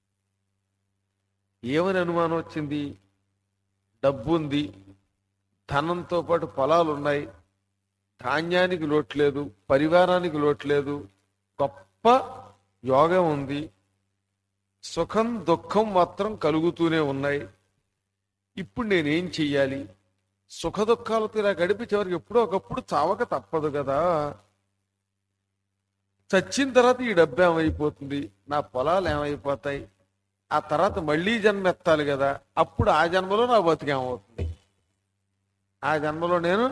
ఏమని అనుమానం వచ్చింది డబ్బు ఉంది ధనంతో పాటు పొలాలు ఉన్నాయి ధాన్యానికి లోట్లేదు పరివారానికి లోట్లేదు గొప్ప యోగం ఉంది సుఖం దుఃఖం మాత్రం కలుగుతూనే ఉన్నాయి ఇప్పుడు నేనేం చెయ్యాలి సుఖ దుఃఖాలతో ఇలా గడిపి చివరికి ఎప్పుడో ఒకప్పుడు చావక తప్పదు కదా చచ్చిన తర్వాత ఈ డబ్బు ఏమైపోతుంది నా పొలాలు ఏమైపోతాయి ఆ తర్వాత మళ్ళీ జన్మ ఎత్తాలి కదా అప్పుడు ఆ జన్మలో నా బతికేమవుతుంది ఆ జన్మలో నేను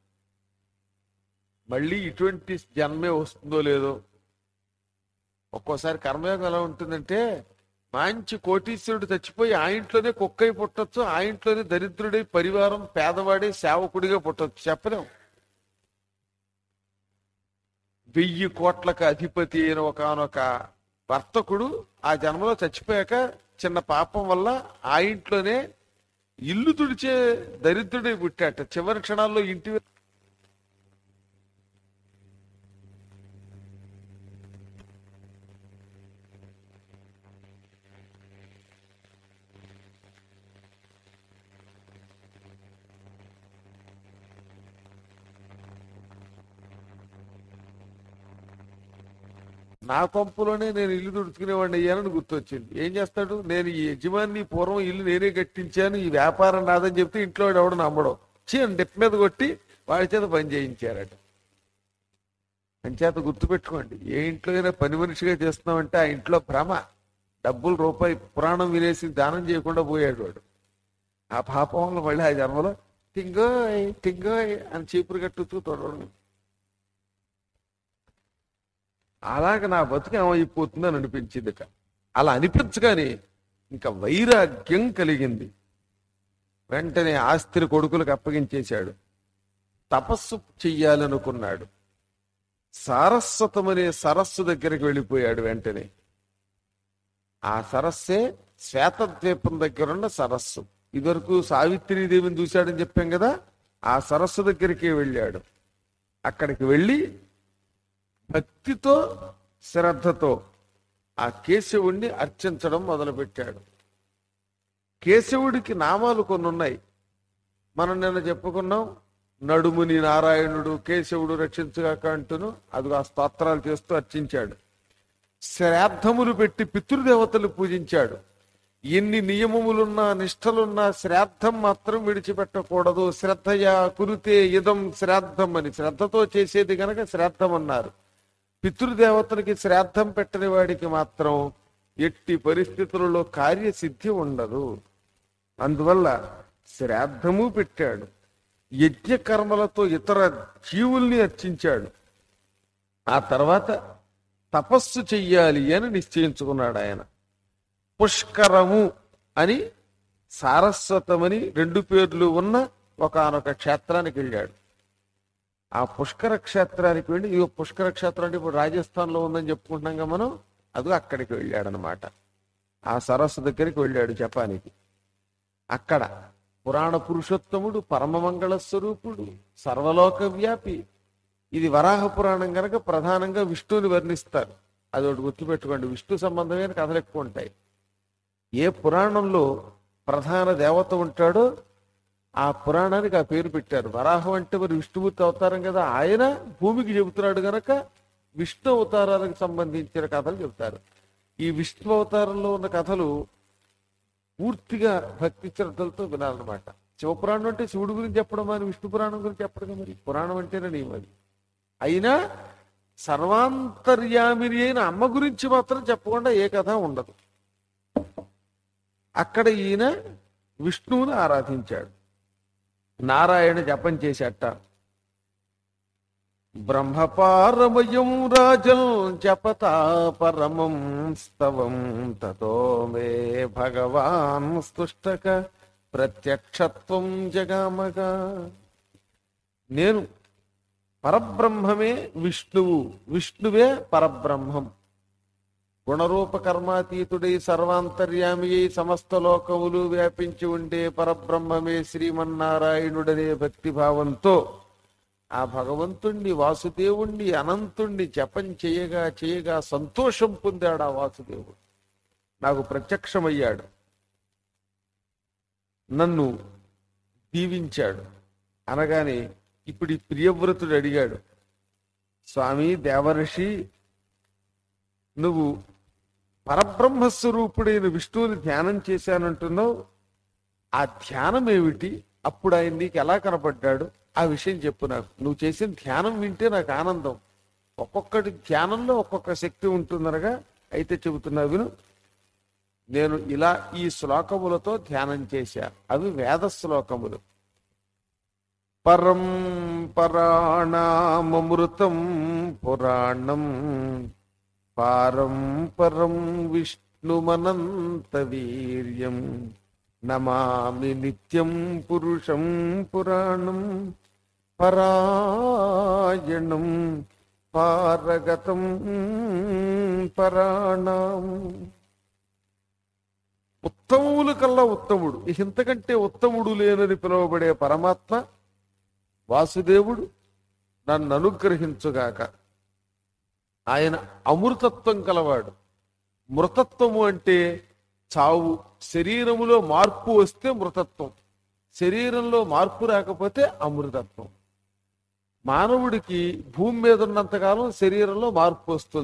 మళ్ళీ ఇటువంటి జన్మే వస్తుందో లేదో ఒక్కోసారి కర్మయోగం ఎలా ఉంటుందంటే మంచి కోటీశ్వరుడు చచ్చిపోయి ఆ ఇంట్లోనే కుక్కై పుట్టొచ్చు ఆ ఇంట్లోనే దరిద్రుడై పరివారం పేదవాడి సేవకుడిగా పుట్టొచ్చు చెప్పలేం వెయ్యి కోట్లకు అధిపతి అయిన ఒకనొక వర్తకుడు ఆ జన్మలో చచ్చిపోయాక చిన్న పాపం వల్ల ఆ ఇంట్లోనే ఇల్లు తుడిచే దరిద్రుడై పుట్టాట చివరి క్షణాల్లో ఇంటి నా కొంపలోనే నేను ఇల్లు తుడుచుకునేవాడిని అయ్యానని గుర్తొచ్చింది ఏం చేస్తాడు నేను ఈ యజమాని పూర్వం ఇల్లు నేనే కట్టించాను ఈ వ్యాపారం నాదని చెప్తే ఇంట్లో వాడు ఎవడు నమ్మడం చీ అని డెప్ మీద కొట్టి వాడి చేత పని చేయించారట అంచేత గుర్తుపెట్టుకోండి ఏ ఇంట్లో అయినా పని మనిషిగా చేస్తున్నామంటే ఆ ఇంట్లో భ్రమ డబ్బులు రూపాయి పురాణం వినేసి దానం చేయకుండా పోయాడు వాడు ఆ పాపం వల్ల మళ్ళీ ఆ జన్మలో టింగోయ్ టింగోయ్ అని చీపురు కట్టుతూ తొడవడం అలాగ నా బతుకు ఏమైపోతుందని అనిపించిందిట అలా అనిపించగానే ఇంకా వైరాగ్యం కలిగింది వెంటనే ఆస్తిని కొడుకులకు అప్పగించేశాడు తపస్సు చెయ్యాలనుకున్నాడు సారస్వతమనే సరస్సు దగ్గరికి వెళ్ళిపోయాడు వెంటనే ఆ సరస్సే శ్వేతద్వీపం దగ్గరున్న సరస్సు ఇదివరకు సావిత్రీదేవిని చూశాడని చెప్పాం కదా ఆ సరస్సు దగ్గరికి వెళ్ళాడు అక్కడికి వెళ్ళి భక్తితో శ్రద్ధతో ఆ కేశవుణ్ణి అర్చించడం మొదలుపెట్టాడు కేశవుడికి నామాలు కొన్ని ఉన్నాయి మనం నిన్న చెప్పుకున్నాం నడుముని నారాయణుడు కేశవుడు రక్షించగాక అంటూను అది ఆ స్తోత్రాలు చేస్తూ అర్చించాడు శ్రాద్ధములు పెట్టి పితృదేవతలు పూజించాడు ఎన్ని నియమములున్నా నిష్టలున్నా శ్రాద్ధం మాత్రం విడిచిపెట్టకూడదు శ్రద్ధయా కురితే ఇదం శ్రాద్ధం అని శ్రద్ధతో చేసేది గనక శ్రాద్ధం అన్నారు పితృదేవతలకి శ్రాద్ధం పెట్టని వాడికి మాత్రం ఎట్టి పరిస్థితులలో కార్యసిద్ధి ఉండదు అందువల్ల శ్రాద్ధము పెట్టాడు యజ్ఞ కర్మలతో ఇతర జీవుల్ని అర్చించాడు ఆ తర్వాత తపస్సు చెయ్యాలి అని నిశ్చయించుకున్నాడు ఆయన పుష్కరము అని సారస్వతమని రెండు పేర్లు ఉన్న ఒకనొక క్షేత్రానికి వెళ్ళాడు ఆ పుష్కర క్షేత్రానికి వెళ్ళి ఇదిగో పుష్కర క్షేత్రం అంటే ఇప్పుడు రాజస్థాన్ లో ఉందని చెప్పుకుంటున్నాం కదా మనం అది అక్కడికి వెళ్ళాడనమాట ఆ సరస్సు దగ్గరికి వెళ్ళాడు జపానికి అక్కడ పురాణ పురుషోత్తముడు పరమమంగళ స్వరూపుడు సర్వలోక వ్యాపి ఇది వరాహ పురాణం కనుక ప్రధానంగా విష్ణువుని వర్ణిస్తారు అది ఒకటి గుర్తుపెట్టుకోండి విష్ణు సంబంధమైన కథలు ఎక్కువ ఉంటాయి ఏ పురాణంలో ప్రధాన దేవత ఉంటాడో ఆ పురాణానికి ఆ పేరు పెట్టారు వరాహం అంటే మరి విష్ణుమూర్తి అవతారం కదా ఆయన భూమికి చెబుతున్నాడు గనక విష్ణు అవతారాలకు సంబంధించిన కథలు చెబుతారు ఈ విష్ణు అవతారంలో ఉన్న కథలు పూర్తిగా భక్తి శ్రద్ధలతో వినాలన్నమాట శివపురాణం అంటే శివుడి గురించి చెప్పడం అని విష్ణు పురాణం గురించి చెప్పడం మరి పురాణం అంటేనే నియమం అది అయినా సర్వాంతర్యామిని అయిన అమ్మ గురించి మాత్రం చెప్పకుండా ఏ కథ ఉండదు అక్కడ ఈయన విష్ణువుని ఆరాధించాడు నారాయణ జపం చేశాట బ్రహ్మపారమయం రాజం జపతా పరమం స్తవం తతో మే భగవాన్ స్తుష్టక ప్రత్యక్షత్వం జగామగా నేను పరబ్రహ్మమే విష్ణువు విష్ణువే పరబ్రహ్మం గుణరూప కర్మాతీతుడై సర్వాంతర్యామి అయి సమస్త లోకములు వ్యాపించి ఉండే పరబ్రహ్మమే శ్రీమన్నారాయణుడనే భక్తిభావంతో ఆ భగవంతుణ్ణి వాసుదేవుణ్ణి అనంతుణ్ణి జపం చేయగా చేయగా సంతోషం పొందాడు ఆ వాసుదేవుడు నాకు ప్రత్యక్షమయ్యాడు నన్ను దీవించాడు అనగానే ఇప్పుడు ఈ ప్రియవ్రతుడు అడిగాడు స్వామి దేవర్షి నువ్వు పరబ్రహ్మస్వరూపుడైన విష్ణువుని ధ్యానం చేశానంటున్నావు ఆ ధ్యానం ఏమిటి అప్పుడు ఆయన నీకు ఎలా కనపడ్డాడు ఆ విషయం చెప్పు నాకు నువ్వు చేసిన ధ్యానం వింటే నాకు ఆనందం ఒక్కొక్కటి ధ్యానంలో ఒక్కొక్క శక్తి ఉంటుందనగా అయితే చెబుతున్నా విను నేను ఇలా ఈ శ్లోకములతో ధ్యానం చేశా అవి వేద శ్లోకములు పరం పరాణామృతం పురాణం పారం పరం విష్ణుమనంత వీర్యం నమామి నిత్యం పురుషం పురాణం పరాయణం పారగతం పరాణం ఉత్తములు కల్లా ఉత్తముడు ఇక ఇంతకంటే ఉత్తముడు లేనని పిలువబడే పరమాత్మ వాసుదేవుడు నన్ను అనుగ్రహించుగాక ఆయన అమృతత్వం కలవాడు మృతత్వము అంటే చావు శరీరములో మార్పు వస్తే మృతత్వం శరీరంలో మార్పు రాకపోతే అమృతత్వం మానవుడికి భూమి మీద ఉన్నంతకాలం శరీరంలో మార్పు వస్తుంది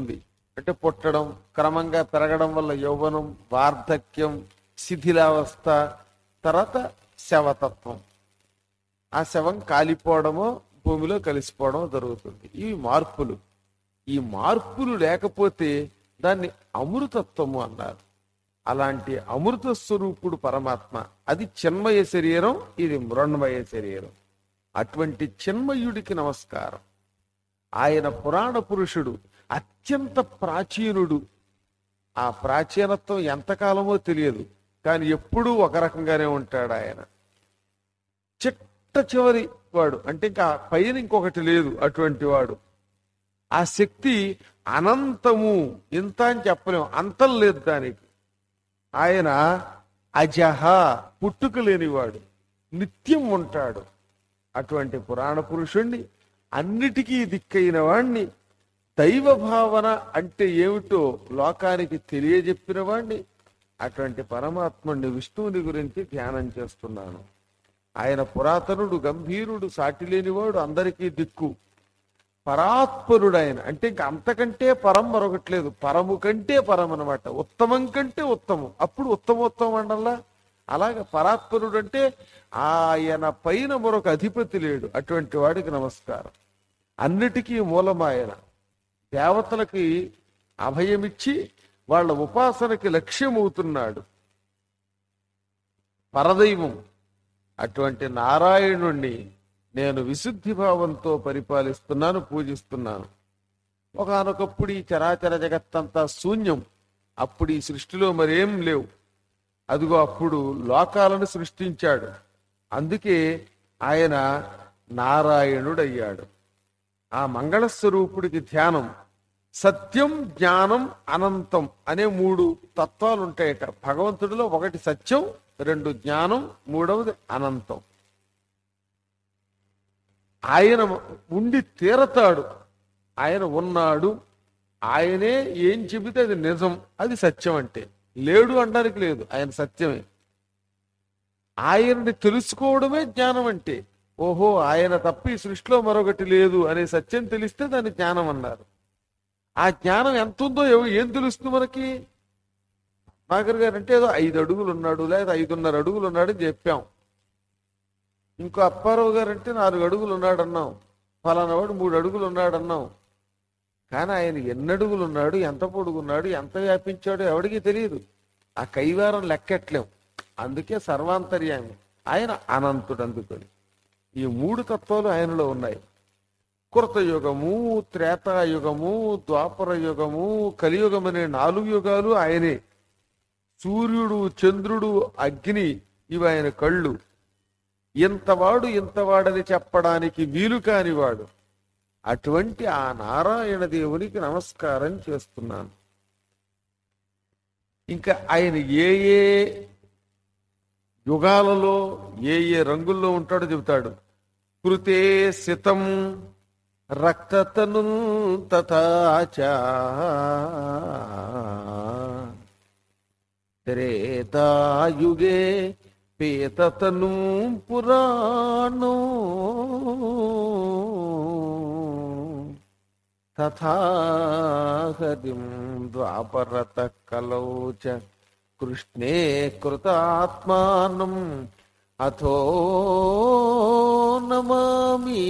అంటే పుట్టడం క్రమంగా పెరగడం వల్ల యౌవనం వార్ధక్యం శిథిలావస్థ తర్వాత శవతత్వం ఆ శవం కాలిపోవడమో భూమిలో కలిసిపోవడమో జరుగుతుంది ఇవి మార్పులు ఈ మార్పులు లేకపోతే దాన్ని అమృతత్వము అన్నారు అలాంటి అమృత స్వరూపుడు పరమాత్మ అది చిన్మయ శరీరం ఇది మృణ్మయ శరీరం అటువంటి చిన్మయుడికి నమస్కారం ఆయన పురాణ పురుషుడు అత్యంత ప్రాచీనుడు ఆ ప్రాచీనత్వం ఎంతకాలమో తెలియదు కానీ ఎప్పుడూ ఒక రకంగానే ఉంటాడు ఆయన చిట్ట చివరి వాడు అంటే ఇంకా పైన ఇంకొకటి లేదు అటువంటి వాడు ఆ శక్తి అనంతము ఇంత అని చెప్పలేము అంతం లేదు దానికి ఆయన అజహ పుట్టుక లేనివాడు నిత్యం ఉంటాడు అటువంటి పురాణ పురుషుణ్ణి అన్నిటికీ దిక్కైన వాణ్ణి దైవ భావన అంటే ఏమిటో లోకానికి తెలియజెప్పిన వాణ్ణి అటువంటి పరమాత్ముడిని విష్ణువుని గురించి ధ్యానం చేస్తున్నాను ఆయన పురాతనుడు గంభీరుడు సాటి లేనివాడు అందరికీ దిక్కు పరాత్పరుడు ఆయన అంటే ఇంక అంతకంటే పరం మరొకట్లేదు పరము కంటే పరం అనమాట ఉత్తమం కంటే ఉత్తమం అప్పుడు ఉత్తమోత్తమం అండల్లా అలాగే పరాత్పరుడు అంటే ఆయన పైన మరొక అధిపతి లేడు అటువంటి వాడికి నమస్కారం అన్నిటికీ మూలమాయన దేవతలకి అభయమిచ్చి వాళ్ళ ఉపాసనకి లక్ష్యమవుతున్నాడు పరదైవం అటువంటి నారాయణుణ్ణి నేను విశుద్ధి భావంతో పరిపాలిస్తున్నాను పూజిస్తున్నాను ఒకనొకప్పుడు ఈ చరాచర జగత్తంతా శూన్యం అప్పుడు ఈ సృష్టిలో మరేం లేవు అదిగో అప్పుడు లోకాలను సృష్టించాడు అందుకే ఆయన నారాయణుడయ్యాడు ఆ మంగళస్వరూపుడికి ధ్యానం సత్యం జ్ఞానం అనంతం అనే మూడు తత్వాలు ఉంటాయట భగవంతుడిలో ఒకటి సత్యం రెండు జ్ఞానం మూడవది అనంతం ఆయన ఉండి తీరతాడు ఆయన ఉన్నాడు ఆయనే ఏం చెబితే అది నిజం అది సత్యం అంటే లేడు అనడానికి లేదు ఆయన సత్యమే ఆయనని తెలుసుకోవడమే జ్ఞానం అంటే ఓహో ఆయన తప్ప ఈ సృష్టిలో మరొకటి లేదు అనే సత్యం తెలిస్తే దాన్ని జ్ఞానం అన్నారు ఆ జ్ఞానం ఎంత ఉందో ఎవ- ఏం తెలుస్తుంది మనకి నాగర్ గారు అంటే ఏదో ఐదు అడుగులు ఉన్నాడు లేదా ఐదున్నర అడుగులు ఉన్నాడు అని చెప్పాం ఇంకో అప్పారావు గారు అంటే నాలుగు అడుగులు ఉన్నాడు అన్నాం ఫలానా వాడు మూడు అడుగులు ఉన్నాడు అన్నాం కానీ ఆయన ఎన్ని అడుగులు ఉన్నాడు ఎంత పొడుగున్నాడు ఎంత వ్యాపించాడో ఎవడికి తెలియదు ఆ కైవారం లెక్కట్లేం అందుకే సర్వాంతర్యామి ఆయన అనంతుడు అందుకని ఈ మూడు తత్వాలు ఆయనలో ఉన్నాయి కృతయుగము త్రేతాయుగము ద్వాపర యుగము కలియుగం అనే నాలుగు యుగాలు ఆయనే సూర్యుడు చంద్రుడు అగ్ని ఇవి ఆయన కళ్ళు ఇంతవాడు ఇంతవాడని చెప్పడానికి వీలు కానివాడు అటువంటి ఆ నారాయణ దేవునికి నమస్కారం చేస్తున్నాను ఇంకా ఆయన ఏ ఏ యుగాలలో ఏ ఏ రంగుల్లో ఉంటాడో చెబుతాడు కృతే సితం రక్తతను తథాచ త్రేతాయుగే పేతతను పురాణో తథా హరిం ద్వాపరత కలౌ చ కృష్ణే కృతాత్మానం అథో నమామి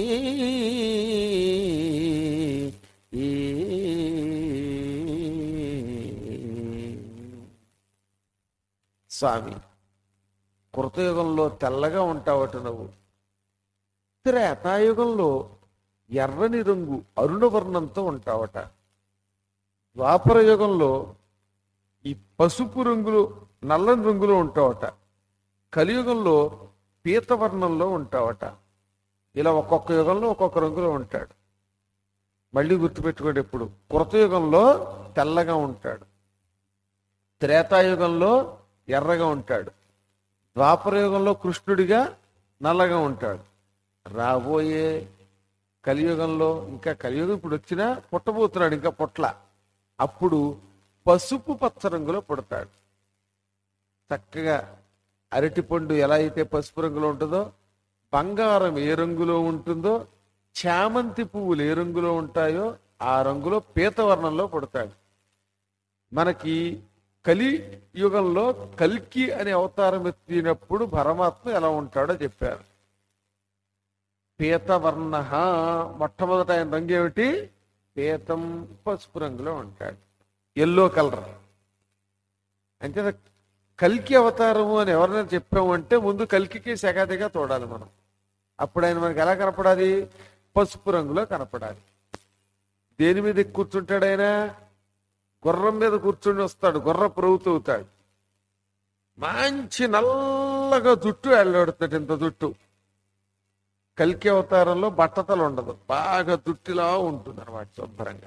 స్వామి కృతయుగంలో తెల్లగా ఉంటావట నువ్వు త్రేతాయుగంలో ఎర్రని రంగు అరుణవర్ణంతో ఉంటావట ద్వాపర యుగంలో ఈ పసుపు రంగులు నల్లని రంగులో ఉంటావట కలియుగంలో పీతవర్ణంలో ఉంటావట ఇలా ఒక్కొక్క యుగంలో ఒక్కొక్క రంగులో ఉంటాడు మళ్ళీ గుర్తుపెట్టుకోండి ఎప్పుడు కృతయుగంలో తెల్లగా ఉంటాడు త్రేతాయుగంలో ఎర్రగా ఉంటాడు ద్వాపరయుగంలో కృష్ణుడిగా నల్లగా ఉంటాడు రాబోయే కలియుగంలో ఇంకా కలియుగం ఇప్పుడు వచ్చినా పుట్టబోతున్నాడు ఇంకా పుట్ల అప్పుడు పసుపు పచ్చ రంగులో పుడతాడు చక్కగా అరటిపండు ఎలా అయితే పసుపు రంగులో ఉంటుందో బంగారం ఏ రంగులో ఉంటుందో చామంతి పువ్వులు ఏ రంగులో ఉంటాయో ఆ రంగులో పీతవర్ణంలో పుడతాడు మనకి కలి యుగంలో కల్కి అనే అవతారం ఎత్తినప్పుడు పరమాత్మ ఎలా ఉంటాడో చెప్పారు పీతవర్ణ మొట్టమొదట ఆయన రంగు ఏమిటి పీతం పసుపు రంగులో ఉంటాడు ఎల్లో కలర్ అంటే కల్కి అవతారము అని ఎవరైనా చెప్పామంటే ముందు కల్కికి శకాదిగా తోడాలి మనం అప్పుడు ఆయన మనకి ఎలా కనపడాలి పసుపు రంగులో కనపడాలి దేని మీద ఎక్కి కూర్చుంటాడు ఆయన గుర్రం మీద కూర్చుని వస్తాడు గుర్ర ప్రభుత్వ అవుతాడు మంచి నల్లగా జుట్టు వెళ్ళాడుతాడు ఇంత జుట్టు కల్కి అవతారంలో బట్టతలు ఉండదు బాగా జుట్టులా ఉంటుంది అనమాట శుభ్రంగా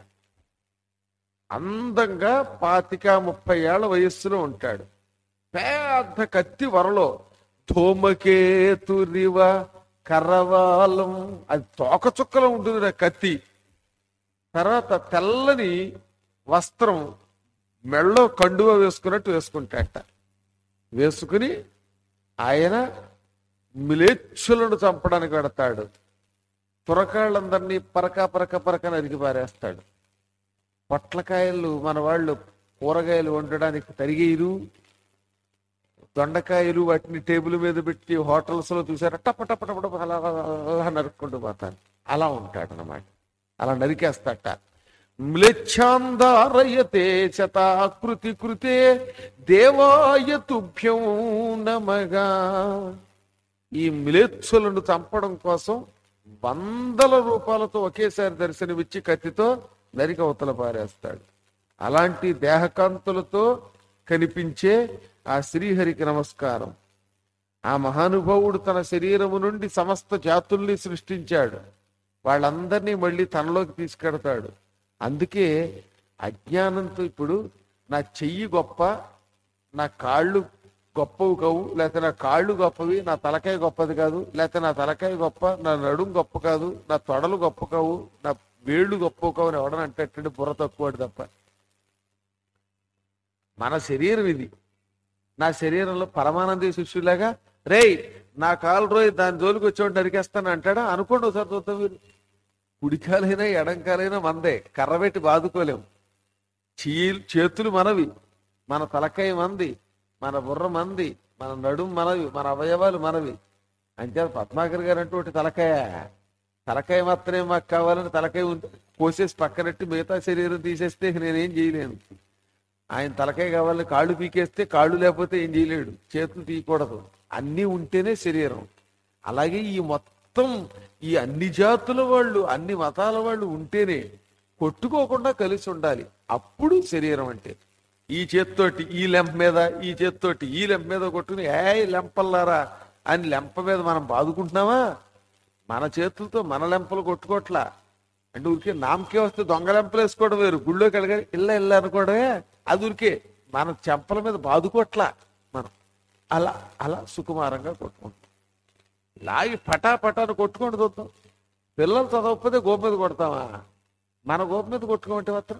అందంగా పాతిక ముప్పై ఏళ్ల వయస్సులో ఉంటాడు పెద్ద కత్తి వరలో ధూమకేతురివ కర్రవాలం అది తోక చుక్కలో ఉంటుంది ఆ కత్తి తర్వాత తెల్లని వస్త్రం మెళ్ళో కండువ వేసుకున్నట్టు వేసుకుంటాట వేసుకుని ఆయన మిలేచ్చులను చంపడానికి పెడతాడు తురకాళ్ళందరినీ పరక పరక పరక నరికి పారేస్తాడు పొట్లకాయలు మన వాళ్ళు కూరగాయలు వండడానికి తరిగేయరు దొండకాయలు వాటిని టేబుల్ మీద పెట్టి హోటల్స్ లో చూసారా టప టప టప టప అలా అలా నరుక్కుంటూ పోతాను అలా ఉంటాడు అన్నమాట అలా నరికేస్తాట మ్లేచ్ఛాందారయతే శతాకృతి కృతే దేవాయ తుభ్యం నమగా ఈ మిలేచ్చులను చంపడం కోసం వందల రూపాయలతో ఒకేసారి దర్శనమిచ్చి కత్తితో నరికి అవతల పారేస్తాడు అలాంటి దేహకాంతులతో కనిపించే ఆ శ్రీహరికి నమస్కారం ఆ మహానుభావుడు తన శరీరము నుండి సమస్త జాతుల్ని సృష్టించాడు వాళ్ళందరినీ మళ్ళీ తనలోకి తీసుకెడతాడు అందుకే అజ్ఞానంతో ఇప్పుడు నా చెయ్యి గొప్ప నా కాళ్ళు గొప్పవి కావు లేకపోతే నా కాళ్ళు గొప్పవి నా తలకాయ గొప్పది కాదు లేకపోతే నా తలకాయ గొప్ప నా నడుం గొప్ప కాదు నా తొడలు గొప్ప కావు నా వేళ్ళు గొప్ప కావు అని ఎవడని అంటే బుర్ర తక్కువాడు తప్ప మన శరీరం ఇది నా శరీరంలో పరమానంద శిష్యులాగా రేయ్ నా కాలు రోయ్ దాని జోలికి వచ్చేవాడు నరికేస్తాను అంటాడా అనుకోండి ఒకసారి చూద్దాం మీరు కుడికాలైనా ఎడంకాలైనా మందే కర్ర పెట్టి బాదుకోలేం చీ చేతులు మనవి మన తలకాయ మంది మన బుర్ర మంది మన నడుం మనవి మన అవయవాలు మనవి అంతే పద్మాకర్ గారు అంటూ ఒకటి తలకాయ తలకాయ మాత్రమే మాకు కావాలని తలకాయ ఉంది కోసేసి పక్కనట్టి మిగతా శరీరం తీసేస్తే ఇక నేనేం చేయలేను ఆయన తలకాయ కావాలని కాళ్ళు పీకేస్తే కాళ్ళు లేకపోతే ఏం చేయలేడు చేతులు తీయకూడదు అన్నీ ఉంటేనే శరీరం అలాగే ఈ మొత్తం ఈ అన్ని జాతుల వాళ్ళు అన్ని మతాల వాళ్ళు ఉంటేనే కొట్టుకోకుండా కలిసి ఉండాలి అప్పుడు శరీరం అంటే ఈ చేత్తోటి ఈ లెంప మీద ఈ చేత్తోటి ఈ లెంప మీద కొట్టుకుని ఏ లెంపల్లారా అని లెంప మీద మనం బాదుకుంటున్నామా మన చేతులతో మన లెంపలు కొట్టుకోట్లా అంటే ఊరికే నామకే వస్తే దొంగ లెంపలు వేసుకోవడం వేరు గుళ్ళోకి వెళ్ళగానే ఇల్ల ఇల్ల అనుకోవడమే అది ఊరికే మన చెంపల మీద బాదుకోట్లా మనం అలా అలా సుకుమారంగా కొట్టుకుంటాం లాగి పటా పటాను కొట్టుకొని చూద్దాం పిల్లలు చదవకపోతే గోపు మీద కొడతామా మన గోపు మీద కొట్టుకోమంటే మాత్రం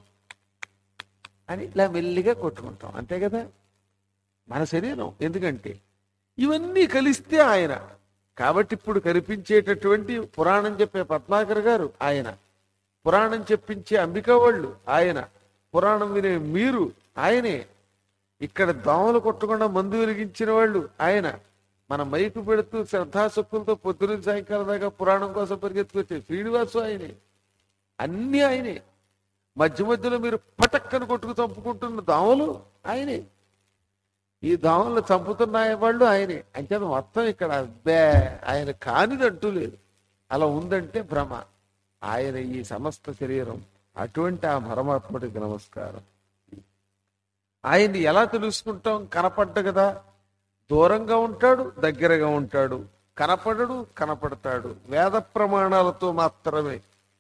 అని ఇలా మెల్లిగా కొట్టుకుంటాం అంతే కదా మన శరీరం ఎందుకంటే ఇవన్నీ కలిస్తే ఆయన కాబట్టి ఇప్పుడు కనిపించేటటువంటి పురాణం చెప్పే పద్మాకర్ గారు ఆయన పురాణం చెప్పించే అంబికా వాళ్ళు ఆయన పురాణం వినే మీరు ఆయనే ఇక్కడ దోమలు కొట్టకుండా మందు వెలిగించిన వాళ్ళు ఆయన మన మైకు పెడుతూ శ్రద్ధాశక్తులతో పొద్దున సాయంకాలం దాకా పురాణం కోసం పరిగెత్తుకొచ్చే శ్రీనివాసు ఆయనే అన్నీ ఆయనే మధ్య మధ్యలో మీరు పటక్కని కొట్టుకు చంపుకుంటున్న దోమలు ఆయనే ఈ దోమలు చంపుతున్న వాళ్ళు ఆయనే అంచేత మొత్తం ఇక్కడ అబ్బే ఆయన కానిదంటూ లేదు అలా ఉందంటే భ్రమ ఆయన ఈ సమస్త శరీరం అటువంటి ఆ పరమాత్ముడికి నమస్కారం ఆయన్ని ఎలా తెలుసుకుంటాం కనపడ్డ కదా దూరంగా ఉంటాడు దగ్గరగా ఉంటాడు కనపడడు కనపడతాడు వేద ప్రమాణాలతో మాత్రమే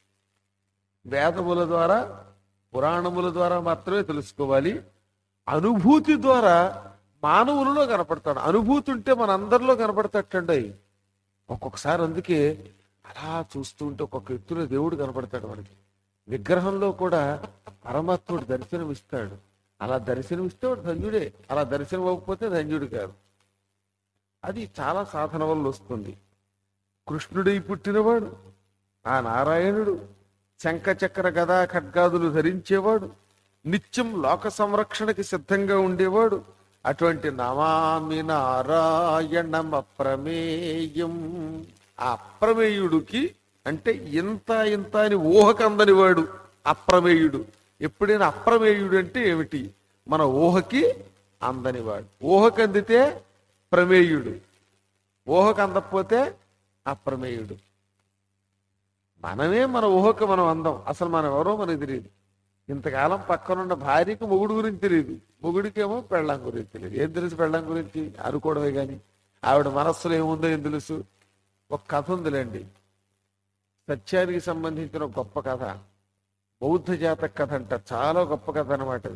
వేదముల ద్వారా పురాణముల ద్వారా మాత్రమే తెలుసుకోవాలి అనుభూతి ద్వారా మానవులలో కనపడతాడు అనుభూతి ఉంటే మన అందరిలో కనపడతాటండి ఒక్కొక్కసారి అందుకే అలా చూస్తూ ఉంటే ఒక్కొక్క ఎత్తున దేవుడు కనపడతాడు మనకి విగ్రహంలో కూడా పరమాత్ముడు దర్శనం ఇస్తాడు అలా దర్శనం ఇస్తే వాడు ధన్యుడే అలా దర్శనం అవ్వకపోతే ధన్యుడు కాదు అది చాలా సాధన వల్ల వస్తుంది కృష్ణుడై పుట్టినవాడు ఆ నారాయణుడు శంఖ చక్ర గదా ఖడ్గాదులు ధరించేవాడు నిత్యం లోక సంరక్షణకి సిద్ధంగా ఉండేవాడు అటువంటి నమామి నారాయణం అప్రమేయం ఆ అప్రమేయుడికి అంటే ఇంత ఇంత అని ఊహకందని వాడు అప్రమేయుడు ఎప్పుడైనా అప్రమేయుడు అంటే ఏమిటి మన ఊహకి అందనివాడు ఊహకు అందితే ప్రమేయుడు ఊహకు అందకపోతే అప్రమేయుడు మనమే మన ఊహకు మనం అందం అసలు మనం ఎవరో మనకు తెలియదు ఇంతకాలం పక్కనున్న భార్యకి మొగుడు గురించి తెలియదు మొగుడికేమో పెళ్ళాం గురించి తెలియదు ఏం తెలుసు పెళ్ళాం గురించి అనుకోవడమే కానీ ఆవిడ మనస్సులో ఏముందో ఏం తెలుసు ఒక కథ ఉందిలేండి సత్యానికి సంబంధించిన ఒక గొప్ప కథ బౌద్ధ జాతక కథ అంట చాలా గొప్ప కథ అనమాట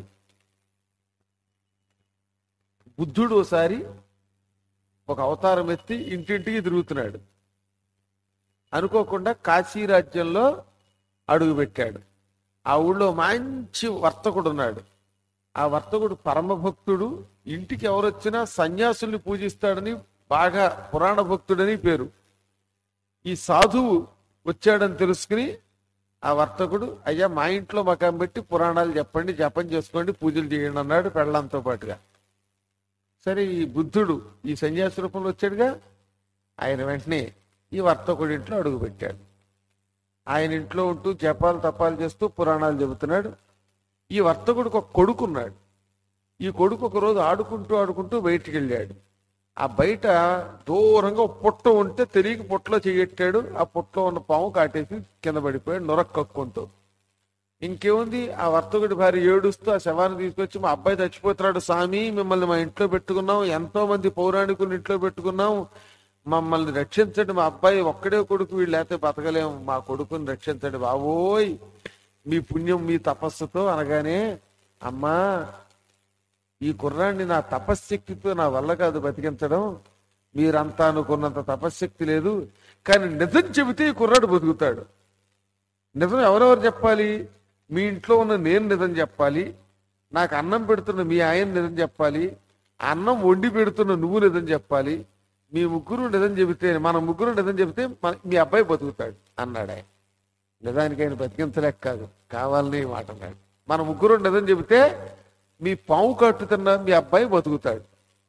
బుద్ధుడు ఒకసారి ఒక అవతారం ఎత్తి ఇంటింటికి తిరుగుతున్నాడు అనుకోకుండా కాశీ రాజ్యంలో అడుగు పెట్టాడు ఆ ఊళ్ళో మంచి వర్తకుడు ఉన్నాడు ఆ వర్తకుడు పరమ భక్తుడు ఇంటికి ఎవరొచ్చినా సన్యాసుల్ని పూజిస్తాడని బాగా పురాణ భక్తుడని పేరు ఈ సాధువు వచ్చాడని తెలుసుకుని ఆ వర్తకుడు అయ్యా మా ఇంట్లో మకాం పెట్టి పురాణాలు చెప్పండి జపం చేసుకోండి పూజలు చేయండి అన్నాడు పెళ్ళంతో పాటుగా సరే ఈ బుద్ధుడు ఈ సన్యాసి రూపంలో వచ్చాడుగా ఆయన వెంటనే ఈ వర్తకుడి ఇంట్లో అడుగు పెట్టాడు ఆయన ఇంట్లో ఉంటూ జపాలు తపాలు చేస్తూ పురాణాలు చెబుతున్నాడు ఈ వర్తకుడికి ఒక కొడుకున్నాడు ఈ కొడుకు ఒక రోజు ఆడుకుంటూ ఆడుకుంటూ బయటికి వెళ్ళాడు ఆ బయట దూరంగా ఒక పుట్ట ఉంటే తెలియక పుట్టలో చెయ్యెట్టాడు ఆ పుట్టలో ఉన్న పాము కాటేసి కింద పడిపోయాడు నొరక్ కక్కుంటూ ఇంకేముంది ఆ వర్తకుడి భార్య ఏడుస్తూ ఆ శవాన్ని తీసుకొచ్చి మా అబ్బాయి చచ్చిపోతున్నాడు స్వామి మిమ్మల్ని మా ఇంట్లో పెట్టుకున్నాం ఎంతో మంది పౌరాణికులు ఇంట్లో పెట్టుకున్నాం మమ్మల్ని రక్షించండి మా అబ్బాయి ఒక్కడే కొడుకు వీళ్ళు లేకపోతే బతకలేము మా కొడుకుని రక్షించండి బావోయ్ మీ పుణ్యం మీ తపస్సుతో అనగానే అమ్మా ఈ కుర్రాన్ని నా తపశ్శక్తితో నా వల్ల కాదు బతికించడం మీరంతా అనుకున్నంత తపశ్శక్తి లేదు కానీ నిజం చెబితే ఈ కుర్రాడు బతుకుతాడు నిజం ఎవరెవరు చెప్పాలి మీ ఇంట్లో ఉన్న నేను నిజం చెప్పాలి నాకు అన్నం పెడుతున్న మీ ఆయన నిజం చెప్పాలి అన్నం వండి పెడుతున్న నువ్వు నిజం చెప్పాలి మీ ముగ్గురు నిజం చెబితే మన ముగ్గురు నిజం చెబితే మన- మీ అబ్బాయి బతుకుతాడు అన్నాడు ఆయన నిజానికి ఆయన బతికించలేక కాదు కావాలని ఈ మాట అన్నాడు మన ముగ్గురు నిజం చెబితే మీ పాము కట్టుతున్న మీ అబ్బాయి బతుకుతాడు